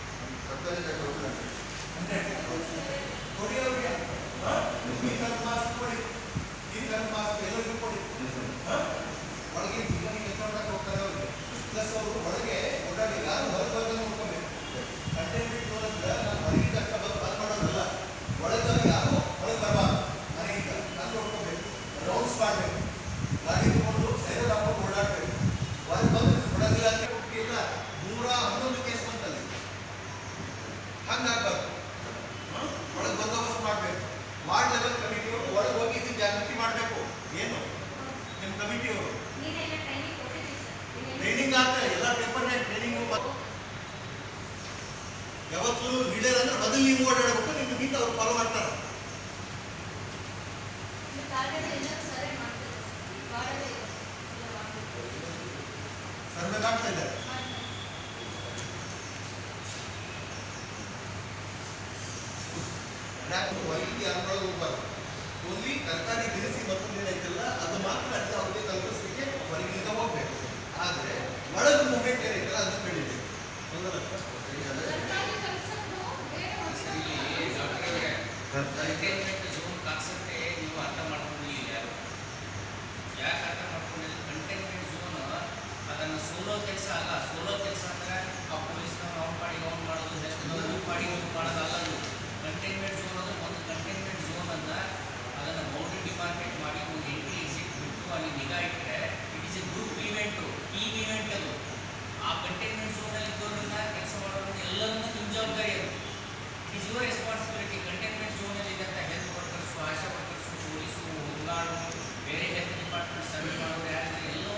ಕೊಡಿ ಅವ್ರಿಗೆ ಈ ಥರದ ಮಾಸ್ಕ್ ಕೊಡಿ ಈ ಥರದ ಮಾಸ್ಕ್ ಎಲ್ಲರಿಗೂ ಕೊಡಿ ಹಾ? ಒಳಗೆ ಸಿಬ್ಬಂದಿ ಕೆಲಸ ಮಾಡಕ್ಕೆ ಹೋಗ್ತಾರೆ ಅವ್ರಿಗೆ ಪ್ಲಸ್ ಅವರು ಒಳಗೆ ಓಡಾಡಿ ಯಾರು ಹೊರಗೆ ಬಂದು ನೋಡ್ಕೋಬೇಕು ಕಂಟೈನ್ಮೆಂಟ್ ಝೋನ್ ಅಂದ್ರೆ ನಾನು ಹೊರಗಿಂದ ಅಷ್ಟ ಬಂದು ಬಂದ್ ಮಾಡೋದಲ್ಲ ಒಳಗೆ ಯಾರು ಹೊರಗೆ ಬರಬಾರ್ದು ಮನೆಯಿಂದ ನಾನು ನೋಡ್ಕೋಬೇಕು ರೌಂಡ್ಸ್ ಮಾಡಬೇಕು ಗಾಡಿ ತಗೊಂಡು ಸೈರನ್ ಹಾಕೊಂಡು ಓಡಾಡಬೇಕು ಹೊರಗೆ ಬಂದು ಕೊಡಂಗಿಲ್ಲ ಅಂತ ಇಲ್ಲ ನೂರ ಹನ್ನೊಂದು ಕೇಸ್ ಬಂತಲ್ಲಿ ಹಂಗಾಗ್ಬಾರ್ದು ಒಳಗೆ ಬಂದೋಬಸ್ತ್ ಮಾಡಬೇಕು ವಾರ್ಡ್ ಲೆವೆಲ್ ಕಮಿಟಿಯವರು ಒಳಗೆ ಹೋಗಿ ಇದು ಜಾಗೃತಿ ಮಾಡಬೇಕು ಏನು ನಿಮ್ಮ ಕಮಿಟಿಯವರು ನೀನೆಲ್ಲ ಟ್ರೈನಿಂಗ್ ಕೊಟ್ಟಿದ್ದೀವಿ ಸರ್ ನೀನೆಲ್ಲ- ಟ್ರೈನಿಂಗ್ ಆಗ್ತಾ ಎಲ್ಲ ಪೇಪರ್ನಾಗ ಟ್ರೈನಿಂಗ್ ಯಾವತ್ತೂ ಲೀಡರ್ ಅಂದ್ರೆ ಮೊದಲು ನೀವು ಓಡಾಡಬೇಕು ನಿಮ್ಗೆ ಗೀತ ಅವ್ರು ಫಾಲೋ ಮಾಡ್ತಾರೆ ಇವತ್ತು already ಎಲ್ಲರೂ ಸರ್ವೆ ಮಾಡ್ತಿದ್ದಾರೆ. ವಾರ್ಡಲ್ಲೇ ಇದೆ. ಎಲ್ಲ ಮಾಡ್ತಿದ್ದಾರೆ. ಸರ್ವೆ ಆಗ್ತಾ ಇದ್ದಾರೆ ಮಾಡ್ತಾರೆ. ಯಾಕೆ ವೈದ್ಯ ಯಾರೊಳಗೆ ಹೋಗ್ಬಾರ್ದು ಓನ್ಲಿ ತರಕಾರಿ ದಿನಸಿ ಮತ್ತೊಂದು ಏನೈತಲ್ಲ ಅದು ಮಾತ್ರ ಅಲ್ಲಿ ಅವ್ರಿಗೆ ತಲುಪಿಸ್ಲಿಕ್ಕೆ ಹೊರಗಿಂದ ಹೋಗ್ಬೇಕು ಆದ್ರೆ ಒಳಗೆ ಮೂವ್ಮೆಂಟ್ ಏನೈತಲ್ಲ ಅದು ಕಡಿಬೇಕು ಹೌದಲ್ಲ ಸರ್? ಸರ್ಕಾರಿ ಕೆಲಸಗಳು ಬೇರೆ ಮಾಡ್ತಾರೆ. ಕಂಟೈನ್ಮೆಂಟ್ ಝೋನ್ ಕಾನ್ಸೆಪ್ಟೇ ನೀವು ಅರ್ಥ ಮಾಡ್ಕೊಂಡಿಲ್ಲ ಯಾರು ಯಾಕೆ ಅರ್ಥ ಮಾಡ್ಕೊಂಡಿಲ್ಲ ಕಂಟೈನ್ಮೆಂಟ್ ಝೋನ್ ಅದನ್ನು ಸೋಲೋ ಕೆಲಸ ಅಲ್ಲ ಸೋಲೋ ಕೆಲಸ ಅಂದ್ರೆ ಆ ಪೊಲೀಸ್ನವ್ರು ಅವ್ನ ಪಾಡಿಗೆ ಅವ್ನು ಮಾಡೋದು ಹೆಲ್ತ್ನವ್ರು ಪಾಡಿಗೆ ಅವ್ನು ಮಾಡೋದಲ್ಲ ಅದು ಕಂಟೈನ್ಮೆಂಟ್ ಝೋನ್ ಅದು ಒಂದು ಕಂಟೈನ್ಮೆಂಟ್ ಝೋನ್ ಅನ್ನ ಅದನ್ನು ಬೌಂಡ್ರಿ ಡಿಪಾರ್ಟ್ಮೆಂಟ್ ಮಾಡಿ ಒಂದು ಎಂಟ್ರಿ ಎಕ್ಸಿಟ್ ಬಿಟ್ಟು ಅಲ್ಲಿ ನಿಗಾ ಇಟ್ಟರೆ it is a group event team event ಅದು ಆ ಕಂಟೈನ್ಮೆಂಟ್ ಝೋನಲ್ಲಿ ಇದ್ದವರನ್ನ ಕೆಲಸ ಮಾಡೋರನ್ನ ಎಲ್ಲರನ್ನೂ ನಿಮ್ಮ ಜವಾಬ್ದಾರಿ ಅದು it is your responsibility containment ಝೋನಲ್ಲಿ ಇದ್ದಂಥ health workers ASHA workers police home guard ಬೇರೆ ಹೆಲ್ತ್ ಡಿಪಾರ್ಟ್ಮೆಂಟ್ ಸರ್ವೆ ಮಾಡೋರು ಯಾರಿದ್ದಾರೆ ಎಲ್ಲವೂ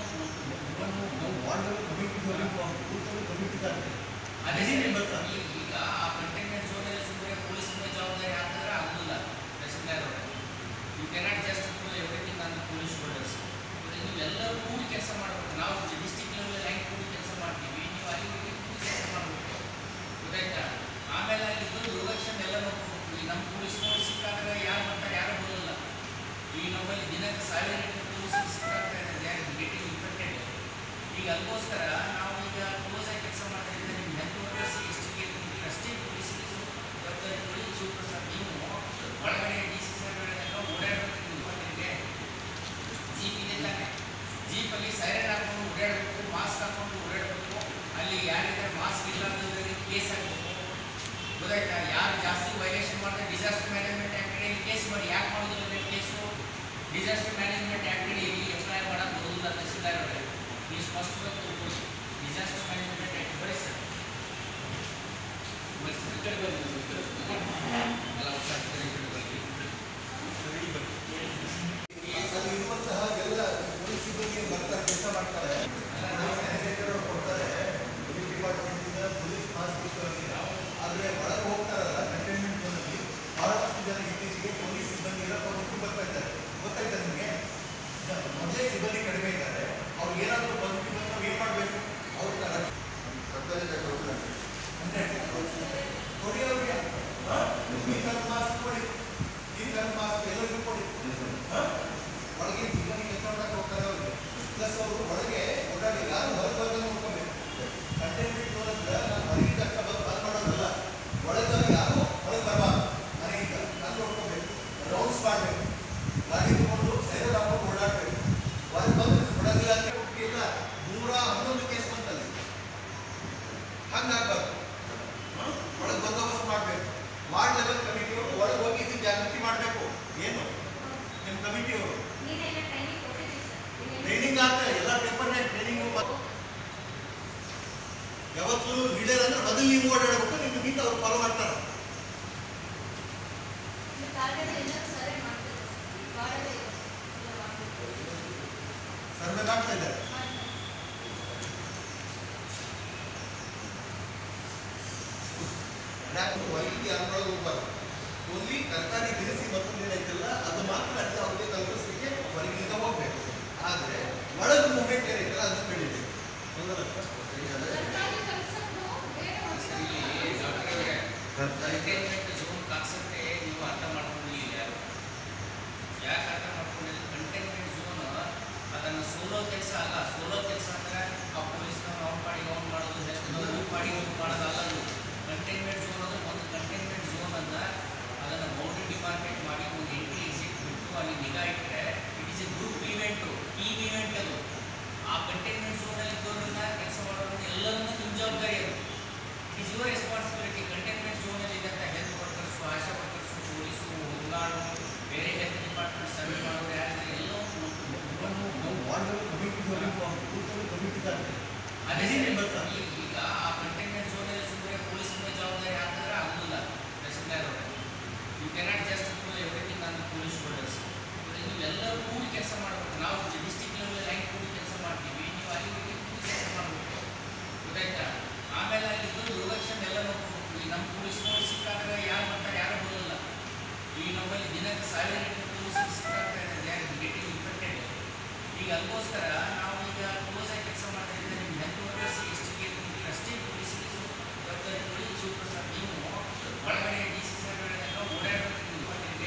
ನಾವು ward level committee booth level committee ಅದೇ ಅದೇ ಮೆಂಬರ್ಸ್ ಈ- ಈಗ ಆ ಕಂಟೈನ್ಮೆಂಟ್ ಝೋನಲ್ಲಿ ಸುಮ್ಮನೆ ಪೊಲೀಸ್ ಮೇಲೆ ಜವಾಬ್ದಾರಿ ಹಾಕಿದ್ರೆ ಆಗೋದಿಲ್ಲ ತಹಸೀಲ್ದಾರ್ ಅವರೇ you cannot just pull everything on the police shoulders ನೀವೆಲ್ಲರೂ ಕೂಡಿ ಕೆಲಸ ಮಾಡಬೇಕು ನಾವು ಡಿಸ್ಟಿಕ್ ಲೆವೆಲ್ ಹೆಂಗೆ ಕೂಡಿ ಕೆಲಸ ಮಾಡ್ತೀವಿ ನೀವು ಅಲ್ಲಿ ಹೋಗಿ ಕೂಡಿ ಕೆಲಸ ಮಾಡಬೇಕು ಗೊತ್ತಾಯ್ತಾ ಆಮೇಲೆ ಅಲ್ಲಿ ಇದ್ದು ದುರ್ಲಕ್ಷಣ ಎಲ್ಲ ನೋಡ್ಬೇಕು ಈ ನಮ್ಮ ಪೊಲೀಸ್ನವ್ರು ಸಿಕ್ಕಾಗ ಯಾರು ಬರ್ತಾರೆ ಯಾರು ಬರೋಲ್ಲ ಈಗ ನಮ್ಮಲ್ಲಿ ದಿನಕ್ಕೆ ಸಾವಿರ ಎಂಟು ಪೊಲೀಸ್ ಸಿಕ್ಕಾಗ್ತಾ ಇದೆ ದೇ ಆರ್ ಗೆಟಿಂಗ್ ಇನ್ಫೆಕ್ಟೆಡ್ ಈಗ ಅದಕ್ಕೋಸ್ಕರ ನಾವು ಈಗ ಕ್ಲೋಸ್ ಆಗಿ ಕೆಲಸ ಮಾಡ್ತಾ ಇದ್ದರೆ ನಿಮ್ಮ ಹೆಲ್ತ್ ವರ್ಕರ್ಸ್ ಎಷ್ಟಿಗೆ ಅಷ್ಟೇ ಪೊಲೀಸರಿಗೆ ಜವಾಬ್ದಾರಿ ಕೊಡಿ ಶಿವಪ್ರಸಾದ್ ನೀವು ಒಳಗಡೆ ಡಿ ಸಿ ಸಾಹೇಬ್ಗಳನ್ನೆಲ್ಲ ಓಡಾಡಬೇಕು ಇಂಪಾರ್ಟೆಂಟ್ಗೆ ಜೀಪ್ ಇದೆ ತಾನೆ ಜೀಪಲ್ಲಿ ಸೈರನ್ ಹಾಕೊಂಡು ಓಡಾಡಬೇಕು ಮಾಸ್ಕ್ ಹಾಕೊಂಡು ಓಡಾಡಬೇಕು ಅಲ್ಲಿ ಯಾರಿದ್ದಾರೆ ಮಾಸ್ಕ್ ಇಲ್ಲ ಅನ್ನೋದ್ರಲ್ಲಿ ಕೇಸ್ ಹಾಕಬೇಕು ಗೊತ್ತಾಯ್ತಾ ಯಾರು ಜಾಸ್ತಿ ವೈಲೇಷನ್ ಮಾಡಿದ್ರೆ ಡಿಸಾಸ್ಟರ್ ಮ್ಯಾನೇಜ್ಮೆಂಟ್ ಆ್ಯಕ್ಟ್ ಅಡಿಯಲ್ಲಿ ಕೇಸ್ ಮಾಡಿ ಯಾಕೆ ಮಾಡೋದಿಲ್ಲ ಅಂದರೆ ಕೇಸು ಡಿಸಾಸ್ಟರ್ ಮ್ಯಾನೇಜ್ಮೆಂಟ್ ಆ್ಯಕ್ಟ್ ಅಡಿಯಲ್ಲಿ ಎಫ್ಐ ಆರ್ ಮಾಡೋದು ಬರೋದಿಲ್ಲ ತಹಸೀಲ್ದಾರ್ ಅವರೇ ನೀವು ಸ್ಪಷ್ಟವಾಗಿ ತಿಳ್ಕೊಳ್ಳಿ ಡಿಸಾಸ್ಟರ್ ಮ್ಯಾನೇಜ್ಮೆಂಟ್ ಆ್ಯಕ್ಟ್ ಬರೀ ಸರ್ ಬರೀ ಸರ್, ಈ ಕಡೆ ಬನ್ನಿ ಈ ಕಡೆ ಬನ್ನಿ. ಎಲ್ಲ ಹುಷಾರ್, ಈ ಕಡೆ, ಈ ಕಡೆ ಬನ್ನಿ. ಅಲ್ಲಿ ಇರುವಂತಹ ಎಲ್ಲ ಪೊಲೀಸ್ ಸಿಬ್ಬಂದಿ ಬರ್ತಾರೆ ಕೆಲಸ ಮಾಡ್ತಾರೆ ಸ್ಯಾನಿಟೈಸರ್ ಕೊಡ್ತಾರೆ ಪೊಲೀಸ್ ಡಿಪಾರ್ಟ್ಮೆಂಟಿಂದ ಪೊಲೀಸ್ ಮಾಸ್ಕ್ ಆದರೆ ಒಳಗೆ ಹೋಗ್ತಾರಲ್ಲ ಕಂಟೈನ್ಮೆಂಟ್ ಝೋನಲ್ಲಿ ಬಹಳಷ್ಟು ಜನ ಇತ್ತೀಚೆಗೆ ಪೊಲೀಸ್ ಸಿಬ್ಬಂದಿ ಎಲ್ಲ ಕೊಟ್ಟು ಬರ್ತಾ ಇದ್ದಾರೆ ಗೊತ್ತಾಯ್ತಾ ನಿಮಗೆ ಮೊದಲೇ ಸಿಬ್ಬಂದಿ ಕಡಿಮೆ ಇದ್ದಾರೆ ಅವ್ರಿಗೆ ಏನಾದರೂ ಪಾಸಿಟಿವ್ ಬಂದು ನಾವು ಏನು ಮಾಡಬೇಕು ಅವ್ರನ್ನ ಕೊಡಿ ಅವ್ರಿಗೆ ಹಾ? ಈ ಥರದ ಮಾಸ್ಕ್ ಕೊಡಿ ಈ ಥರದ ಮಾಸ್ಕ್ ಎಲ್ಲರಿಗೂ ಕೊಡಿ ಹಾ? ಒಳಗೆ ಸಿಬ್ಬಂದಿ ಕೆಲಸ ಮಾಡಕ್ಕೆ ಹೋಗ್ತಾರೆ ಅವ್ರಿಗೆ ಪ್ಲಸ್ ಅವರು ಒಳಗೆ ಓಡಾಡಿ ಯಾರು ಹೊರಗೆ ಬಂದು ನೋಡ್ಕೋಬೇಕು ಕಂಟೈನ್ಮೆಂಟ್ ಝೋನ್ ಅಂದ್ರೆ ನಾನು ಹೊರಗಿಂದ ಅಷ್ಟ ಬಂದು ಬಂದ್ ಮಾಡೋದಲ್ಲ ಒಳಗೆ ಯಾರು ಹೊರಗೆ ಬರಬಾರ್ದು ಮನೆಯಿಂದ ನಾನು ನೋಡ್ಕೋಬೇಕು ರೌಂಡ್ಸ್ ಮಾಡಬೇಕು ಗಾಡಿ ತಗೊಂಡು ಸೈರನ್ ಹಾಕೊಂಡು ಓಡಾಡಬೇಕು ಹೊರಗೆ ಬಂದು ಕೊಡಂಗಿಲ್ಲ ಅಂತ ಇಲ್ಲ ನೂರ ಹನ್ನೊಂದು ಕೇಸ್ ಬಂತಲ್ಲಿ ಹಂಗಾಗ್ಬಾರ್ದು ಒಳಗೆ ಬಂದೋಬಸ್ತ್ ಮಾಡಬೇಕು ವಾರ್ಡ್ ಲೆವೆಲ್ ಕಮಿಟಿಯವರು ಒಳಗೆ ಹೋಗಿ ಇದು ಜಾಗೃತಿ ಮಾಡಬೇಕು ಏನು ನಿಮ್ಮ ಕಮಿಟಿಯವರು ನೀನೆಲ್ಲ ಟ್ರೈನಿಂಗ್ ಕೊಟ್ಟಿದ್ದೀವಿ ಸರ್ ನೀನೆಲ್ಲ- ಟ್ರೈನಿಂಗ್ ಆಗ್ತಾ ಯಾವತ್ತೂ ಲೀಡರ್ ಅಂದ್ರೆ ಮೊದಲು ನೀವು ಓಡಾಡಬೇಕು ನಿಮ್ಗೆ ಬಿಟ್ಟು ಅವ್ರು ಫಾಲೋ ಮಾಡ್ತಾರೆ ಈ ಟಾರ್ಗೆಟ್ ಎಲ್ಲರೂ ಸರಿ ಮಾಡ್ತಾರೆ ಮಾಡೋದೇ ಇಲ್ಲ ಇಲ್ಲ ಮಾಡ್ಬೇಕು ಸರ್ವೆ ಮಾಡ್ತಾ ಇದ್ದಾರೆ ಮಾಡ್ತಾರೆ ಯಾಕೆ ವೈದ್ಯ ಅನ್ಕೊಳ್ಳೋದು ಹೋಗ್ಬಾರ್ದು ಓನ್ಲಿ ತರಕಾರಿ ದಿನಸಿ ಮತ್ತು ಏನೈತಲ್ಲ ಅದು ಮಾತ್ರ ಅಲ್ಲಿ ಅವ್ರಿಗೆ ತಲುಪಿಸ್ಲಿಕ್ಕೆ ಹೊರಗಿನಿಂದ ಹೋಗ್ಬೇಕು ಆದ್ರೆ ಒಳಗ ಮೂಮೆಂಟ್ ಏನೈತಲ್ಲ ಅದನ್ನ ಬೆಳಿಬೇಕು ಹೌದಲ್ಲ ಸರ್? ಸರ್ಕಾರಿ ಕೆಲಸಕ್ಕೂ ಬೇರೆ ಸರಿ ಹೋಗಿದ್ದಾರೆ ಡಾಕ್ಟರ್ ಕಂಟೈನ್ಮೆಂಟ್ ಝೋನ್ ಕಾನ್ಸೆಪ್ಟೇ ನೀವು ಅರ್ಥ ಮಾಡ್ಕೊಂಡಿಲ್ಲ ಯಾರು ಯಾಕೆ ಅರ್ಥ ಮಾಡ್ಕೊಂಡಿಲ್ಲ ಕಂಟೈನ್ಮೆಂಟ್ ಝೋನ್ ಅದನ್ನು ಸೋಲೋ ಕೆಲಸ ಅಲ್ಲ ಸೋಲೋ ಕೆಲಸ ಅಂದ್ರೆ ಆ ಪೊಲೀಸ್ನವ್ರು ಅವ್ನ ಪಾಡಿಗೆ ಅವ್ನು ಮಾಡೋದು ಹೆಲ್ತ್ ಪಾಡಿಗೆ ಅವ್ನು ಮಾಡೋದಲ್ಲ ಅದು ಕಂಟೈನ್ಮೆಂಟ್ ಝೋನ್ ಅದು ಒಂದು ಕಂಟೈನ್ಮೆಂಟ್ ಝೋನ್ ಅನ್ನ ಅದನ್ನು ಬೌಂಡ್ರಿ ಡಿಪಾರ್ಟ್ಮೆಂಟ್ ಮಾಡಿ ಒಂದು ಎಂಟ್ರಿ ಎಕ್ಸಿಟ್ ಬಿಟ್ಟು ಅಲ್ಲಿ ನಿಗಾ ಇಟ್ಟರೆ it is a group event team event ಅದು ಆ ಕಂಟೈನ್ಮೆಂಟ್ ಝೋನಲ್ಲಿ ಇದ್ದವರನ್ನ ಕೆಲಸ ಮಾಡೋರನ್ನ ಎಲ್ಲರನ್ನ ನಿಮ್ಮ ಜವಾಬ್ದಾರಿ ಅದು it is your responsibility containment ಝೋನಲ್ಲಿ ಇದ್ದಂಥ health workers ASHA workers police home guard ಬೇರೆ ಹೆಲ್ತ್ ಡಿಪಾರ್ಟ್ಮೆಂಟ್ ಸರ್ವೆ ಮಾಡೋರು ಯಾರಿದ್ದಾರೆ ಎಲ್ಲವೂ ನಾವು ವಾರ್ಡಲ್ಲಿ ಕಮಿಟಿ ಫಾರ್ಮ್ ಬೂತಲ್ಲಿ ಕಮಿಟಿ ಇದ್ದಾರೆ. ಅದೇ Many members are. ಈ- ಈಗ ಆ ಕಂಟೈನ್ಮೆಂಟ್ ಝೋನಲ್ಲಿ ಸುಮ್ಮನೆ ಪೊಲೀಸ್ ಮೇಲೆ ಜವಾಬ್ದಾರಿ ಹಾಕಿದ್ರೆ ಆಗುದಿಲ್ಲ ತಹಸೀಲ್ದಾರ್ ಅವರೇ you cannot just pull everything on the police shoulders ನೀವೆಲ್ಲರೂ ಕೂಡಿ ಕೆಲಸ ಮಾಡಬೇಕು ನಾವು ಡಿಸ್ಟಿಕ್ ಲೆವೆಲ್ ಹೆಂಗೆ ಕೂಡಿ ಕೆಲಸ ಮಾಡ್ತೀವಿ ನೀವು ಅಲ್ಲಿ ಹೋಗಿ ಕೂಡಿ ಕೆಲಸ ಮಾಡಬೇಕು ಗೊತ್ತಾಯ್ತಾ ಆಮೇಲೆ ಅಲ್ಲಿ ಇದ್ದು ದುರ್ಲಕ್ಷಣ ಎಲ್ಲ ನೋಡ್ಬೇಕು ಈ ನಮ್ಮ ಪೊಲೀಸ್ನವ್ರು ಸಿಕ್ಕಾದ್ರೆ ಯಾರು ಬರ್ತಾರೆ ಯಾರು ಬರೋದಿಲ್ಲ ಈ ನಮ್ಮಲ್ಲಿ ದಿನಕ್ಕೆ ಸಾವಿರ ಎಂಟು ಪೊಲೀಸ್ ಸಿಕ್ಕಾಗ್ತಾ ಇದೆ ಯಾರು ಗೆಟಿಂಗ್ ಇನ್ಫೆಕ್ಟೆಡ್ ಈಗ ಅದಕ್ಕೋಸ್ಕರ ನಾವು ಈಗ ಕ್ಲೋಸ್ ಆಗಿ ಕೆಲಸ ಮಾಡೋದ್ರಿಂದ ನಿಮ್ಮ ಹೆಲ್ತ್ ವರ್ಕರ್ಸ್ ಎಷ್ಟಿಗೆ ಅಷ್ಟೇ ಪೊಲೀಸ್ಗೆ ಜವಾಬ್ದಾರಿ ಕೊಡಿ ಶಿವಪ್ರಸಾದ್ ನೀವು ಒಳಗಡೆ ಡಿ ಸಿ ಸಾಹೇಬ್ಗಳನ್ನೆಲ್ಲ ಓಡಾಡಬೇಕು ಇಂಪಾರ್ಟೆಂಟ್ಗೆ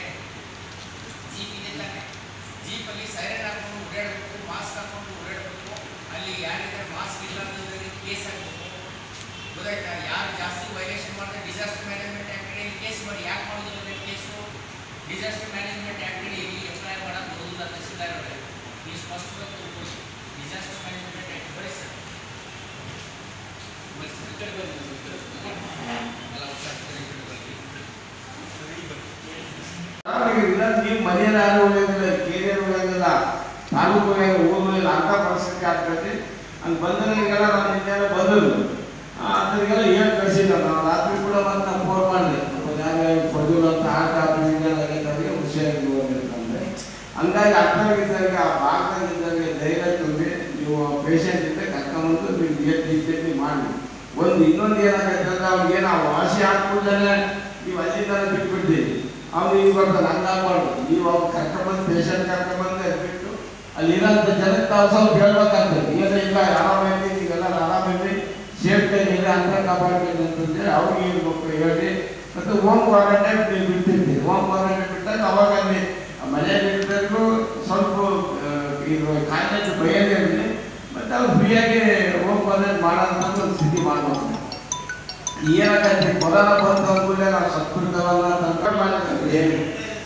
ಜೀಪ್ ಇದೆ ತಾನೆ ಜೀಪಲ್ಲಿ ಸೈರನ್ ಹಾಕೊಂಡು ಓಡಾಡಬೇಕು ಮಾಸ್ಕ್ ಹಾಕೊಂಡು ಓಡಾಡಬೇಕು ಅಲ್ಲಿ ಯಾರಿದ್ದಾರೆ ಮಾಸ್ಕ್ ಇಲ್ಲ ಅನ್ನೋದ್ರಲ್ಲಿ ಕೇಸ್ ಹಾಕಬೇಕು ಗೊತ್ತಾಯ್ತಾ ಯಾರು ಜಾಸ್ತಿ ವೈಲೇಷನ್ ಮಾಡಿದ್ರೆ ಡಿಸಾಸ್ಟರ್ ಮ್ಯಾನೇಜ್ಮೆಂಟ್ ಆ್ಯಕ್ಟ್ ಅಡಿಯಲ್ಲಿ ಕೇಸ್ ಮಾಡಿ ಯಾಕೆ ಮಾಡೋದಿಲ್ಲ ನೀವು ಕೇಸು ಡಿಸಾಸ್ಟರ್ ಮ್ಯಾನೇಜ್ಮೆಂಟ್ ಆ್ಯಕ್ಟ್ ಅಡಿಯಲ್ಲಿ ಎಫ್ ಐ ಆರ್ ಮಾಡೋದು ಬರೋದಿಲ್ಲ ತಹಸೀಲ್ದಾರ್ ಅವರೇ ನೀವು ಸ್ಪಷ್ಟವಾಗಿ ತಿಳ್ಕೊಳ್ಳಿ ಡಿಸಾಸ್ಟರ್ ಮ್ಯಾನೇಜ್ಮೆಂಟ್ ಆ್ಯಕ್ಟ್ ಬರೀ ಸರ್ ಬರೀ ಸರ್, ಈ ಕಡೆ ಬನ್ನಿ, ಈ ಕಡೆ ಬನ್ನಿ. ಎಲ್ಲ ಹುಷಾರ್ ಈ ಕಡೆ ಬನ್ನಿ. ಅವ್ರಿಗೆ ಇಲ್ಲ ನೀವು ಮನೆಯಲ್ಲಿ ಯಾರು ಉಳಿಯೋದಿಲ್ಲ ಕೇರಿಯರ್ ಉಳಿಯೋದಿಲ್ಲ ತಾಲೂಕು ಊರಲ್ಲಿ ಅಂತ ಪರಿಸ್ಥಿತಿ ಆಗ್ತೈತಿ ಅಲ್ಲಿ ಬಂದವರಿಗೆಲ್ಲ ನಾನು ನಿನ್ನೆಲ್ಲ ಬಂದರು ಅದರಿಗೆಲ್ಲ ಏನು ಕಳಿಸಿಲ್ಲ ನಾವು ರಾತ್ರಿ ಕೂಡ ಬಂದು ನಾವು ಫೋನ್ ಮಾಡಿದೆ ಯಾರು ಪಡೆದಿಲ್ಲ ಅಂತ ಆಟ ಅವರಿಗೆ ಹುಷಾರಾಗಿ ಹೋಗಿರ್ತಂದ್ರೆ ಹಂಗಾಗಿ ಅರ್ಥವಾಗಿದ್ದವರಿಗೆ ಆ ಭಾಗದಾಗಿದ್ದವರಿಗೆ ಧೈರ್ಯ ತುಂಬಿ ನೀವು ಪೇಷಂಟ್ ಇದ್ದರೆ ಕರ್ಕೊಂಬಂದು ನೀವು ಏನು ರೀತಿಯಲ್ಲಿ ಮಾಡಿ ಒಂದು ಇನ್ನೊಂದು ಏನಾಗೈತೆ ಅಂದ್ರೆ ಅವ್ರಿಗೆ ಏನೋ ವಾಸಿ ಹಾಕ್ಬಿಡ್ದೇ ನೀವು ಅಲ್ಲಿಂದ ಬಿಟ್ಬಿಡ್ತೀವಿ ಅವ್ನು ಈಗ ಬರ್ತಾನೆ ಹಂಗಾಗ್ಬಾರ್ದು ನೀವು ಅವ್ರು ಕರ್ಕೊಂಬಂದು ಪೇಷಂಟ್ ಕರ್ಕೊಂಬಂದು ಬಿಟ್ಟು ಅಲ್ಲಿರೋಂಥ ಜನಕ್ಕೆ ತಾವು ಸ್ವಲ್ಪ ಹೇಳ್ಬೇಕಾಗ್ತದೆ ಈಗ ಇಲ್ಲ ಆರಾಮೈತಿ ನೀವೆಲ್ಲ ಆರಾಮೈತಿ ಸೇಫ್ಟಿ ಇದೆ ಅಂತ ಕಾಪಾಡ್ಬೇಕು ಅಂತಂದ್ರೆ ಅವ್ರಿಗೆ ಹೇಳ್ಬೇಕು ಹೇಳಿ ಮತ್ತು ಹೋಮ್ ಕ್ವಾರಂಟೈನ್ ನೀವು ಬಿಡ್ತಿರ್ತೀವಿ ಹೋಮ್ ಕ್ವಾರಂಟೈನ್ ಬಿಟ್ಟಾಗ ಅವಾಗ ಅಲ್ಲಿ ಮನೆಯಲ್ಲಿ ಇದ್ದರಿಗೂ ಸ್ವಲ್ಪ ಆ, ಇದು ಕಾಯಿಲೆ ಭಯನೇ ಇರಲಿ ಮತ್ತು ಅವ್ರು ಫ್ರೀಯಾಗಿ ಹೋಮ್ ಕ್ವಾರಂಟೈನ್ ಮಾಡೋಂಥ ಒಂದು ಸ್ಥಿತಿ ಮಾಡ್ಬೇಕು ಏನಾಗತ್ತೆ ಕೊರೋನಾ ಬಂತ ಅಂದ್ಮೇಲೆ ನಾವು ಸತ್ಬಿಡ್ತಾವಲ್ಲ ತಂಕೊಂಡು ಮಾಡಿದ್ರೆ ಏನು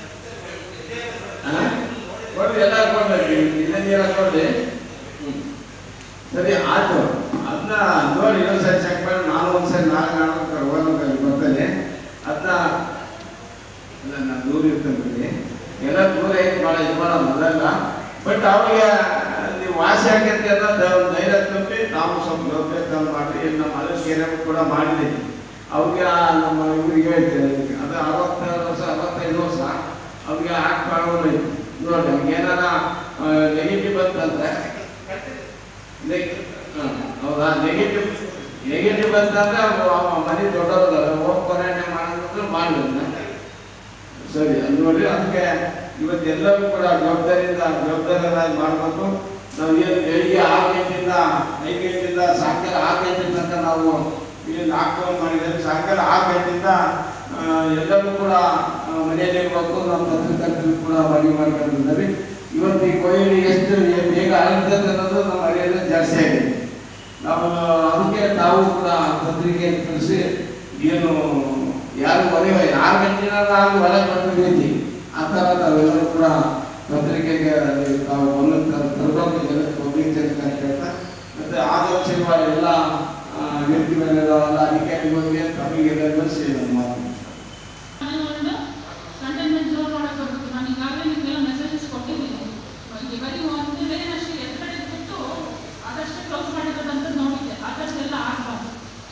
ಕೊಡ್ರಿ ಎಲ್ಲ ಕೊಡ್ರಿ ಇಲ್ಲ ನೀರ ಕೊಡ್ರಿ ಹ್ಮ್. ಸರಿ ಆಯ್ತು ಅದನ್ನ ನೋಡಿ ಇನ್ನೊಂದ್ಸರಿ ಚೆಕ್ ಮಾಡಿ ನಾನು ಒಂದ್ಸರಿ ನಾಳೆ ನಾಳೆ ಹೋಗ್ಬೇಕು ಬರ್ತೇನೆ ಅದನ್ನ ಇಲ್ಲ ನಾನು ದೂರ ಇರ್ತೇನೆ ಬಿಡಿ ಎಲ್ಲ ದೂರ ಐತೆ ಭಾಳ ಇದು ಮಾಡೋದು ಅದಲ್ಲ ಬಟ್ ಅವ್ರಿಗೆ ನೀವು ವಾಸಿ ಆಗೈತೆ ಅನ್ನೋ ಒಂದು ಧೈರ್ಯ ತುಂಬಿ ನಾವು ಸ್ವಲ್ಪ ಗೌರವ ಮಾಡಿ ಇಲ್ಲಿ ನಮ್ಮ ಅಲಕ್ಕೇನೆ ಕೂಡ ಮಾಡಿದ್ದೀವಿ ಅವ್ರಿಗೆ ಆ ನಮ್ಮ ಇವ್ರಿಗೆ ಹೇಳ್ತೇವೆ ಅದು ಅರವತ್ತಾರು ವರ್ಷ ಅರವತ್ತೈದು ವರ್ಷ ಅವ್ರಿಗೆ ಹಾಕ್ಬಾರ್ದು ನೋಡಿ ಅವ್ರಿಗೆ ಏನಾರ ನೆಗೆಟಿವ್ ಬಂತಂದ್ರೆ ನೆಗ್- ಹ, ಹೌದಾ ನೆಗೆಟಿವ್ ನೆಗೆಟಿವ್ ಬಂತಂದ್ರೆ ಅವು ಅವ ಮನೆ ದೊಡ್ಡವರಲ್ಲ ಹೋಗಿ ಕ್ವಾರಂಟೈನ್ ಮಾಡೋದಂದ್ರೆ ಮಾಡಿದ್ರೆ ಸರಿ ಅದು ನೋಡಿ ಅದಕ್ಕೆ ಇವತ್ತು ಎಲ್ಲರೂ ಕೂಡ ಜವಾಬ್ದಾರಿಯಿಂದ ಜವಾಬ್ದಾರಿಯಾಗಿ ಮಾಡಬೇಕು ನಾವು ಏನು ಬೆಳಿಗ್ಗೆ ಆರು ಗಂಟೆಯಿಂದ ಐದು ಗಂಟೆಯಿಂದ ಸಾಯಂಕಾಲ ಆರು ಗಂಟೆ ತನಕ ನಾವು ಇಲ್ಲಿ ಲಾಕ್ಡೌನ್ ಮಾಡಿದರೆ ಸಾಯಂಕಾಲ ಆರು ಗಂಟೆಯಿಂದ ಆ, ಎಲ್ಲರೂ ಕೂಡ ಆ, ಮನೆಯಲ್ಲಿ ಇರಬೇಕು ನಮ್ಮ ಪತ್ರಕರ್ತರು ಕೂಡ ಮನವಿ ಮಾಡ್ಕೊಂಡಿದ್ದಾರೆ ಇವತ್ತು ಈ ಕೊಯ್ಲು ಎಷ್ಟು ಬೇಗ ಆಗ್ತದೆ ಅನ್ನೋದು ನಮ್ಮ ಅರಿಯಲ್ಲಿ ಜಾಸ್ತಿ ಆಗಿದೆ ನಾವು ಅದಕ್ಕೆ ತಾವು ಕೂಡ ಪತ್ರಿಕೆ ಕಳಿಸಿ ಏನು ಯಾರು ಹೊರಗೆ ಆರು ಗಂಟೆನ ನಾವು ಹೊರಗೆ ಬಂದಿದ್ದೀವಿ ಆ ಥರ ತಾವೆಲ್ಲರೂ ಕೂಡ ಪತ್ರಿಕೆಗೆ ಅಲ್ಲಿ ತಾವು ಒಂದೊಂದು ತರಬೇಕು ಜನಕ್ಕೆ ಪಬ್ಲಿಕ್ ಜನಕ್ಕೆ ಅಂತ ಹೇಳ್ತಾ ಮತ್ತೆ ಆದರ್ಶಿರುವ ಎಲ್ಲ ಆ, ವ್ಯಕ್ತಿಗಳಿದಾವಲ್ಲ ಅಧಿಕಾರಿಗಳಿಗೆ ತಮಗೆಲ್ಲರಿಗೂ ಸೇರಿ ನಮ್ಮ ಮಾತು ಮನೆಗೊಂಡು ಕಂಟೈನ್ಮೆಂಟ್ ಝೋನ್ ಒಳಗೆ ಬರಬೇಕು ನಾನು ಈಗಾಗಲೇ ನಿಮಗೆಲ್ಲ ಮೆಸೇಜಸ್ ಕೊಟ್ಟಿದ್ದೀನಿ ಇಲ್ಲಿ ಬರೀ ಒಂದು ಲೇನ್ ಅಷ್ಟೇ ಎದುರುಗಡೆ ಬಿಟ್ಟು ಅದಷ್ಟೇ ಕ್ಲೋಸ್ ಮಾಡಿರೋದಂತ ನೋಡಿದ್ದೆ ಆ ಥರದ್ದೆಲ್ಲ ಆಗಬಾರ್ದು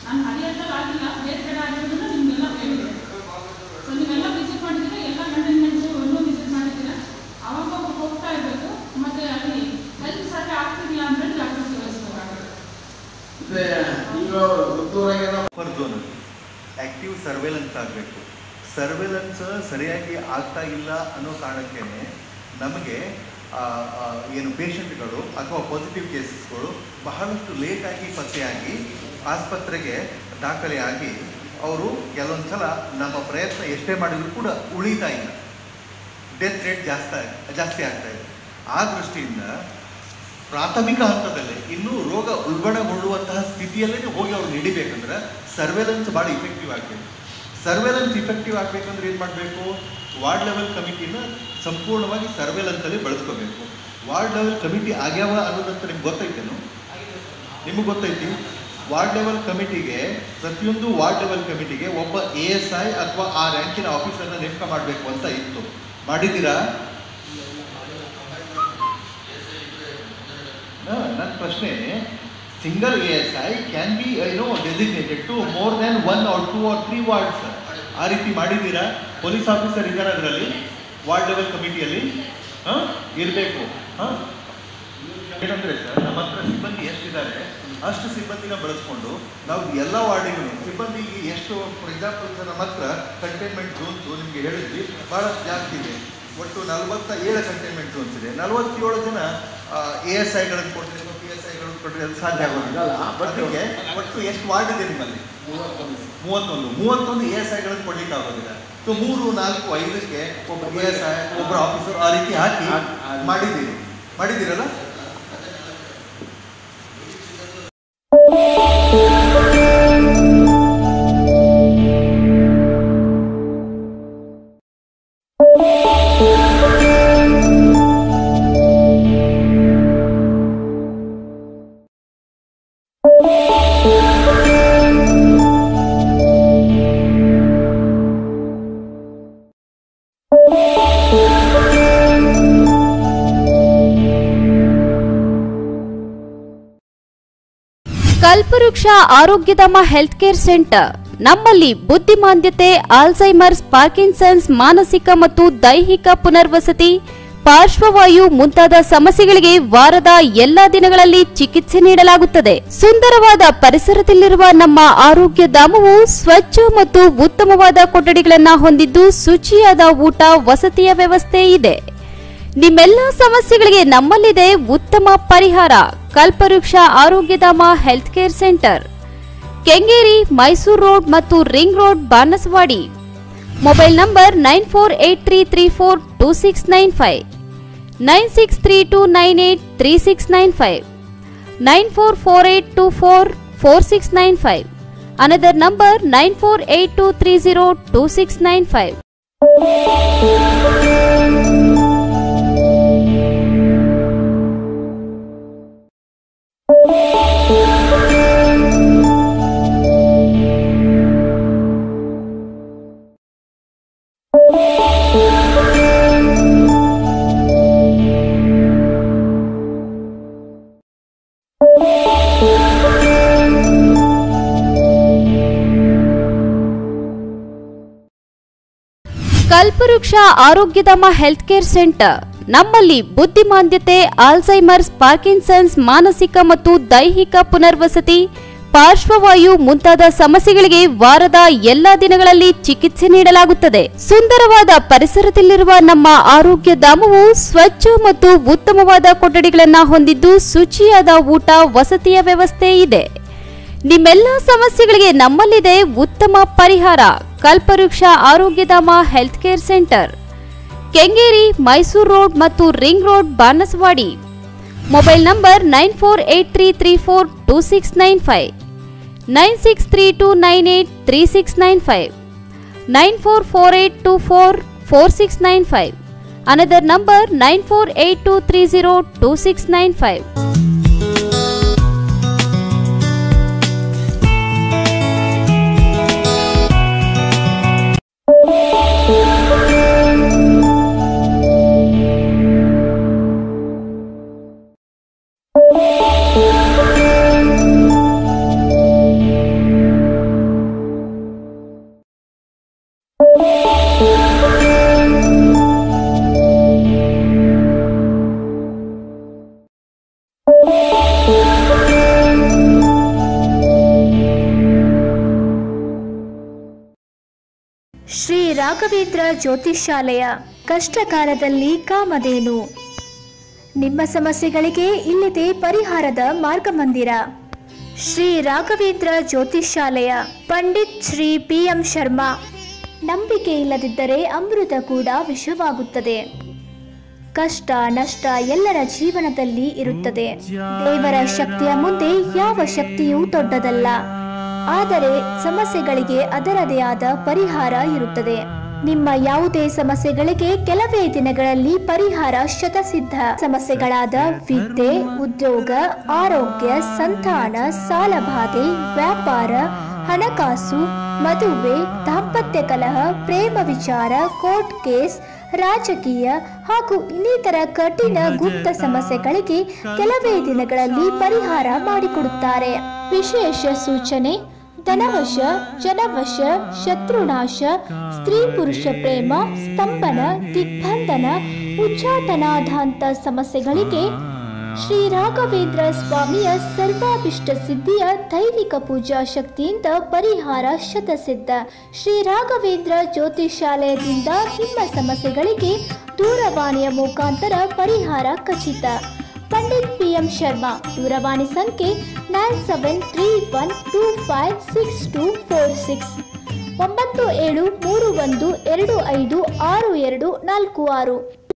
ಮತ್ತೆ ಈಗ ಪುತ್ತೂರಾಗೇನೋ ಬಫರ್ ಝೋನ್ ಆಕ್ಟಿವ್ ಸರ್ವೇಲೆನ್ಸ್ ಆಗಬೇಕು ಸರ್ವೇಲೆನ್ಸ್ ಸರಿಯಾಗಿ ಆಗ್ತಾ ಇಲ್ಲ ಅನ್ನೋ ಕಾರಣಕ್ಕೇ ನಮಗೆ ಆ, ಆ, ಏನು ಪೇಷಂಟ್ಗಳು ಅಥವಾ ಪಾಸಿಟಿವ್ ಕೇಸಸ್ಗಳು ಬಹಳಷ್ಟು ಲೇಟಾಗಿ ಪತ್ತೆಯಾಗಿ ಆಸ್ಪತ್ರೆಗೆ ದಾಖಲೆಯಾಗಿ ಅವರು ಕೆಲವೊಂದು ಸಲ ನಮ್ಮ ಪ್ರಯತ್ನ ಎಷ್ಟೇ ಮಾಡಿದರೂ ಕೂಡ ಉಳಿತಾ ಇಲ್ಲ ಡೆತ್ ರೇಟ್ ಜಾಸ್ತಿ ಜಾಸ್ತಿ ಆಗ್ತಾ ಇದೆ ಆ ದೃಷ್ಟಿಯಿಂದ ಪ್ರಾಥಮಿಕ ಹಂತದಲ್ಲೇ ಇನ್ನೂ ರೋಗ ಉಲ್ಬಣಗೊಳ್ಳುವಂತಹ ಸ್ಥಿತಿಯಲ್ಲೇ ಹೋಗಿ ಅವ್ರು ಹಿಡಿಬೇಕಂದ್ರೆ ಸರ್ವೇಲೆನ್ಸ್ ಭಾಳ ಇಫೆಕ್ಟಿವ್ ಆಗಬೇಕು ಸರ್ವೇಲೆನ್ಸ್ ಇಫೆಕ್ಟಿವ್ ಆಗಬೇಕಂದ್ರೆ ಏನು ಮಾಡಬೇಕು ವಾರ್ಡ್ ಲೆವೆಲ್ ಕಮಿಟಿನ ಸಂಪೂರ್ಣವಾಗಿ ಸರ್ವೇಲೆನ್ಸಲ್ಲಿ ಬಳಸ್ಕೋಬೇಕು ವಾರ್ಡ್ ಲೆವೆಲ್ ಕಮಿಟಿ ಆಗ್ಯಾವ ಅನ್ನೋದಂತ ನಿಮ್ಗೆ ಗೊತ್ತೈತೇನು ನಿಮಗೆ ಗೊತ್ತೈತಿ ವಾರ್ಡ್ ಲೆವೆಲ್ ಕಮಿಟಿಗೆ ಪ್ರತಿಯೊಂದು ವಾರ್ಡ್ ಲೆವೆಲ್ ಕಮಿಟಿಗೆ ಒಬ್ಬ ಎ ಎಸ್ ಐ ಅಥವಾ ಆ ರ್ಯಾಂಕಿನ ಆಫೀಸರ್ನ ನೇಮಕ ಮಾಡಬೇಕು ಅಂತ ಇತ್ತು ಮಾಡಿದ್ದೀರಾ ನನ್ನ ಪ್ರಶ್ನೆ single A S I can be no designated to more than one or two or three wards ಆ ರೀತಿ ಮಾಡಿದ್ದೀರಾ ಪೊಲೀಸ್ ಆಫೀಸರ್ ಇದ್ದಾರೆ ಅದರಲ್ಲಿ ವಾರ್ಡ್ ಲೆವೆಲ್ ಕಮಿಟಿಯಲ್ಲಿ ಹಾಂ ಇರಬೇಕು ಹಾಂ ಏನಂದ್ರೆ ಸರ್ ನಮ್ಮ ಹತ್ರ ಸಿಬ್ಬಂದಿ ಎಷ್ಟಿದ್ದಾರೆ ಅಷ್ಟು ಸಿಬ್ಬಂದಿನ ಬಳಸ್ಕೊಂಡು ನಾವು ಎಲ್ಲ ವಾರ್ಡಿಗೂ ಸಿಬ್ಬಂದಿಗೆ ಎಷ್ಟು ಫಾರ್ ಎಕ್ಸಾಂಪಲ್ ಸರ್ ನಮ್ಮ ಹತ್ರ ಕಂಟೈನ್ಮೆಂಟ್ ಝೋನ್ಸ್ ನಿಮಗೆ ಹೇಳಿದ್ವಿ ಭಾಳಷ್ಟು ಜಾಸ್ತಿ ಇದೆ ಒಟ್ಟು ನಲವತ್ತ ಏಳು ಕಂಟೈನ್ಮೆಂಟ್ ಝೋನ್ಸ್ ಇದೆ ನಲವತ್ತೇಳು ಜನ ಎ ಎಸ್ ಐಗಳನ್ನು ಕೊಟ್ಟರೆ ಪಿ ಎಸ್ ಐಗಳನ್ನು ಕೊಟ್ಟರೆ ಅದು ಸಾಧ್ಯ ಆಗೋದಿಲ್ಲ ಆಗಲ್ಲ, but- ಅದಕ್ಕೆ ಒಟ್ಟು ಎಷ್ಟು ವಾರ್ಡ್ ಇದೆ ನಿಮ್ಮಲ್ಲಿ ಮೂವತ್ತೊಂದು ಮೂವತ್ತೊಂದು ಎ ಎಸ್ ಐಗಳನ್ನು ಕೊಡ್ಲಿಕ್ಕೆ ಆಗೋದಿಲ್ಲ ಸೊ ಮೂರು ನಾಲ್ಕು ಐದಕ್ಕೆ ಒಬ್ಬ ಎ ಎಸ್ ಐ ಒಬ್ಬರ ಆಫೀಸರ್ ಆ ರೀತಿ ಹಾಕಿ ಆಗ್- ಆಗ್- ಮಾಡಿದ್ದೀರಿ ಮಾಡಿದ್ದೀರಲ್ಲ ಕಲ್ಪವೃಕ್ಷ ಆರೋಗ್ಯಧಾಮ ಹೆಲ್ತ್ ಕೇರ್ ಸೆಂಟರ್ ನಮ್ಮಲ್ಲಿ ಬುದ್ಧಿಮಾಂದ್ಯತೆ ಆಲ್ಝೈಮರ್ಸ್ ಪಾರ್ಕಿನ್ಸನ್ಸ್ ಮಾನಸಿಕ ಮತ್ತು ದೈಹಿಕ ಪುನರ್ವಸತಿ ಪಾರ್ಶ್ವವಾಯು ಮುಂತಾದ ಸಮಸ್ಯೆಗಳಿಗೆ ವಾರದ ಎಲ್ಲಾ ದಿನಗಳಲ್ಲಿ ಚಿಕಿತ್ಸೆ ನೀಡಲಾಗುತ್ತದೆ ಸುಂದರವಾದ ಪರಿಸರದಲ್ಲಿರುವ ನಮ್ಮ ಆರೋಗ್ಯ ಧಾಮವು ಸ್ವಚ್ಛ ಮತ್ತು ಉತ್ತಮವಾದ ಕೊಠಡಿಗಳನ್ನು ಹೊಂದಿದ್ದು ಶುಚಿಯಾದ ಊಟ ವಸತಿಯ ವ್ಯವಸ್ಥೆ ಇದೆ ನಿಮ್ಮೆಲ್ಲ ಸಮಸ್ಯೆಗಳಿಗೆ ನಮ್ಮಲ್ಲಿದೆ ಉತ್ತಮ ಪರಿಹಾರ Kalpavriksha Arogyadhama health care centre Kengeri Mysuru road ಮತ್ತು ring road Banasawadi mobile number nine four eight three three four two six nine five nine six three two nine eight three six nine five nine four four eight two four four six nine five another number nine four eight two three zero two six nine five Kalpavriksha Arogyadhama health care centre ನಮ್ಮಲ್ಲಿ ಬುದ್ಧಿಮಾಂದ್ಯತೆ Alzheimer's Parkinson's ಮಾನಸಿಕ ಮತ್ತು ದೈಹಿಕ ಪುನರ್ವಸತಿ ಪಾರ್ಶ್ವವಾಯು ಮುಂತಾದ ಸಮಸ್ಯೆಗಳಿಗೆ ವಾರದ ಎಲ್ಲಾ ದಿನಗಳಲ್ಲಿ ಚಿಕಿತ್ಸೆ ನೀಡಲಾಗುತ್ತದೆ ಸುಂದರವಾದ ಪರಿಸರದಲ್ಲಿರುವ ನಮ್ಮ ಆರೋಗ್ಯ ಧಾಮವು ಸ್ವಚ್ಛ ಮತ್ತು ಉತ್ತಮವಾದ ಕೊಠಡಿಗಳನ್ನು ಹೊಂದಿದ್ದು ಶುಚಿಯಾದ ಊಟ ವಸತಿಯ ವ್ಯವಸ್ಥೆ ಇದೆ ನಿಮ್ಮೆಲ್ಲ ಸಮಸ್ಯೆಗಳಿಗೆ ನಮ್ಮಲ್ಲಿದೆ ಉತ್ತಮ ಪರಿಹಾರ Kalpavriksha Arogyadhama health care centre Kengeri Mysuru road ಮತ್ತು ring road Banasawadi mobile number nine four eight three three four two six nine five nine six three two nine eight three six nine five nine four four eight two four four six nine five another number nine four eight two three zero two six nine five Raghavendra Jyotishyalaya ಕಷ್ಟಕಾಲದಲ್ಲಿ ಕಾಮಧೇನು ನಿಮ್ಮ ಸಮಸ್ಯೆಗಳಿಗೆ ಇಲ್ಲಿದೆ ಪರಿಹಾರದ ಮಾರ್ಗಮಂದಿರ Shri Raghavendra ಜ್ಯೋತಿಷ್ಯಾಲಯ Pandit Shri P M Sharma ನಂಬಿಕೆ ಇಲ್ಲದಿದ್ದರೆ ಅಮೃತ ಕೂಡ ವಿಷವಾಗುತ್ತದೆ ಕಷ್ಟ ನಷ್ಟ ಎಲ್ಲರ ಜೀವನದಲ್ಲಿ ಇರುತ್ತದೆ ದೇವರ ಶಕ್ತಿಯ ಮುಂದೆ ಯಾವ ಶಕ್ತಿಯೂ ದೊಡ್ಡದಲ್ಲ ಆದರೆ ಸಮಸ್ಯೆಗಳಿಗೆ ಅದರದೇ ಆದ ಪರಿಹಾರ ಇರುತ್ತದೆ ನಿಮ್ಮ ಯಾವುದೇ ಸಮಸ್ಯೆಗಳಿಗೆ ಕೆಲವೇ ದಿನಗಳಲ್ಲಿ ಪರಿಹಾರ ಶತಸಿದ್ಧ ಸಮಸ್ಯೆಗಳಾದ ವಿದ್ಯೆ ಉದ್ಯೋಗ ಆರೋಗ್ಯ ಸಂತಾನ ಸಾಲಬಾಧೆ ವ್ಯಾಪಾರ ಹಣಕಾಸು ಮದುವೆ ದಾಂಪತ್ಯ ಕಲಹ ಪ್ರೇಮ ವಿಚಾರ ಕೋರ್ಟ್ ಕೇಸ್ ರಾಜಕೀಯ ಹಾಗೂ ಇನ್ನಿತರ ಕಠಿಣ ಗುಪ್ತ ಸಮಸ್ಯೆಗಳಿಗೆ ಕೆಲವೇ ದಿನಗಳಲ್ಲಿ ಪರಿಹಾರ ಮಾಡಿಕೊಡುತ್ತಾರೆ ವಿಶೇಷ ಸೂಚನೆ ಧನವಶ ಜನವಶ ಶತ್ರುನಾಶ ಸ್ತ್ರೀ ಪುರುಷ ಪ್ರೇಮ ಸ್ತಂಭನ ದಿಗ್ಬಂಧನ ಉಚ್ಚಾಟನಾಧಾಂತ ಸಮಸ್ಯೆಗಳಿಗೆ ಶ್ರೀ ರಾಘವೇಂದ್ರ ಸ್ವಾಮಿಯ ಸರ್ವಾಭಿಷ್ಟ ಸಿದ್ಧಿಯ ದೈವಿಕ ಪೂಜಾ ಶಕ್ತಿಯಿಂದ ಪರಿಹಾರ ಶತಸಿದ್ಧ ಶ್ರೀ ರಾಘವೇಂದ್ರ ಜ್ಯೋತಿಷಾಲಯದಿಂದ ನಿಮ್ಮ ಸಮಸ್ಯೆಗಳಿಗೆ ದೂರವಾಣಿಯ ಮುಖಾಂತರ ಪರಿಹಾರ ಖಚಿತ ಪಂಡಿತ್ ಪಿ ಎಂ ಶರ್ಮಾ ದೂರವಾಣಿ ಸಂಖ್ಯೆ nine seven three one two five six two four six ಒಂಬತ್ತು ಏಳು ಮೂರು ಒಂದು ಎರಡು ಐದು ಆರು ಎರಡು ನಾಲ್ಕು ಆರು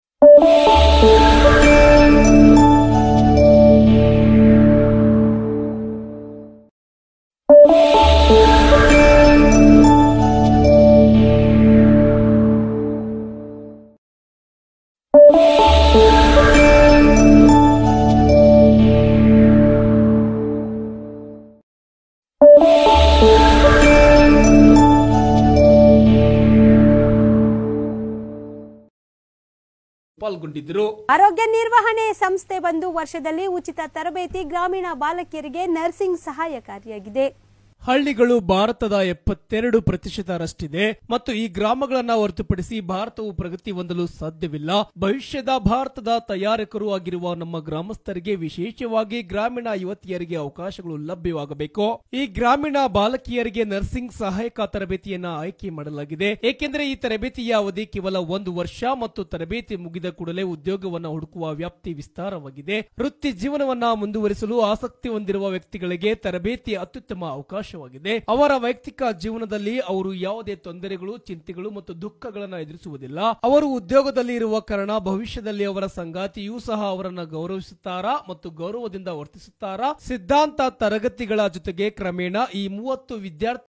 ಪಾಲ್ಗೊಂಡಿದ್ದರು ಆರೋಗ್ಯ ನಿರ್ವಹಣೆ ಸಂಸ್ಥೆ ಬಂದು ವರ್ಷದಲ್ಲಿ ಉಚಿತ ತರಬೇತಿ ಗ್ರಾಮೀಣ ಬಾಲಕಿಯರಿಗೆ ನರ್ಸಿಂಗ್ ಸಹಾಯಕಾರಿಯಾಗಿದೆ ಹಳ್ಳಿಗಳು ಭಾರತದ ಎಪ್ಪತ್ತೆರಡು ಪ್ರತಿಶತರಷ್ಟಿದೆ ಮತ್ತು ಈ ಗ್ರಾಮಗಳನ್ನ ಹೊರತುಪಡಿಸಿ ಭಾರತವು ಪ್ರಗತಿ ಹೊಂದಲು ಸಾಧ್ಯವಿಲ್ಲ ಭವಿಷ್ಯದ ಭಾರತದ ತಯಾರಕರು ಆಗಿರುವ ನಮ್ಮ ಗ್ರಾಮಸ್ಥರಿಗೆ ವಿಶೇಷವಾಗಿ ಗ್ರಾಮೀಣ ಯುವತಿಯರಿಗೆ ಅವಕಾಶಗಳು ಲಭ್ಯವಾಗಬೇಕು ಈ ಗ್ರಾಮೀಣ ಬಾಲಕಿಯರಿಗೆ ನರ್ಸಿಂಗ್ ಸಹಾಯಕ ತರಬೇತಿಯನ್ನ ಆಯ್ಕೆ ಮಾಡಲಾಗಿದೆ ಏಕೆಂದರೆ ಈ ತರಬೇತಿಯ ಅವಧಿ ಕೇವಲ ಒಂದು ವರ್ಷ ಮತ್ತು ತರಬೇತಿ ಮುಗಿದ ಕೂಡಲೇ ಉದ್ಯೋಗವನ್ನ ಹುಡುಕುವ ವ್ಯಾಪ್ತಿ ವಿಸ್ತಾರವಾಗಿದೆ ವೃತ್ತಿ ಜೀವನವನ್ನ ಮುಂದುವರಿಸಲು ಆಸಕ್ತಿ ಹೊಂದಿರುವ ವ್ಯಕ್ತಿಗಳಿಗೆ ತರಬೇತಿ ಅತ್ಯುತ್ತಮ ಅವಕಾಶವಾಗಿದೆ ಅವರ ವೈಯಕ್ತಿಕ ಜೀವನದಲ್ಲಿ ಅವರು ಯಾವುದೇ ತೊಂದರೆಗಳು ಚಿಂತೆಗಳು ಮತ್ತು ದುಃಖಗಳನ್ನು ಎದುರಿಸುವುದಿಲ್ಲ ಅವರು ಉದ್ಯೋಗದಲ್ಲಿ ಇರುವ ಕಾರಣ ಭವಿಷ್ಯದಲ್ಲಿ ಅವರ ಸಂಗಾತಿಯೂ ಸಹ ಅವರನ್ನ ಗೌರವಿಸುತ್ತಾರಾ ಮತ್ತು ಗೌರವದಿಂದ ವರ್ತಿಸುತ್ತಾರಾ ಸಿದ್ಧಾಂತ ತರಗತಿಗಳ ಜೊತೆಗೆ ಕ್ರಮೇಣ ಈ ಮೂವತ್ತು ವಿದ್ಯಾರ್ಥಿ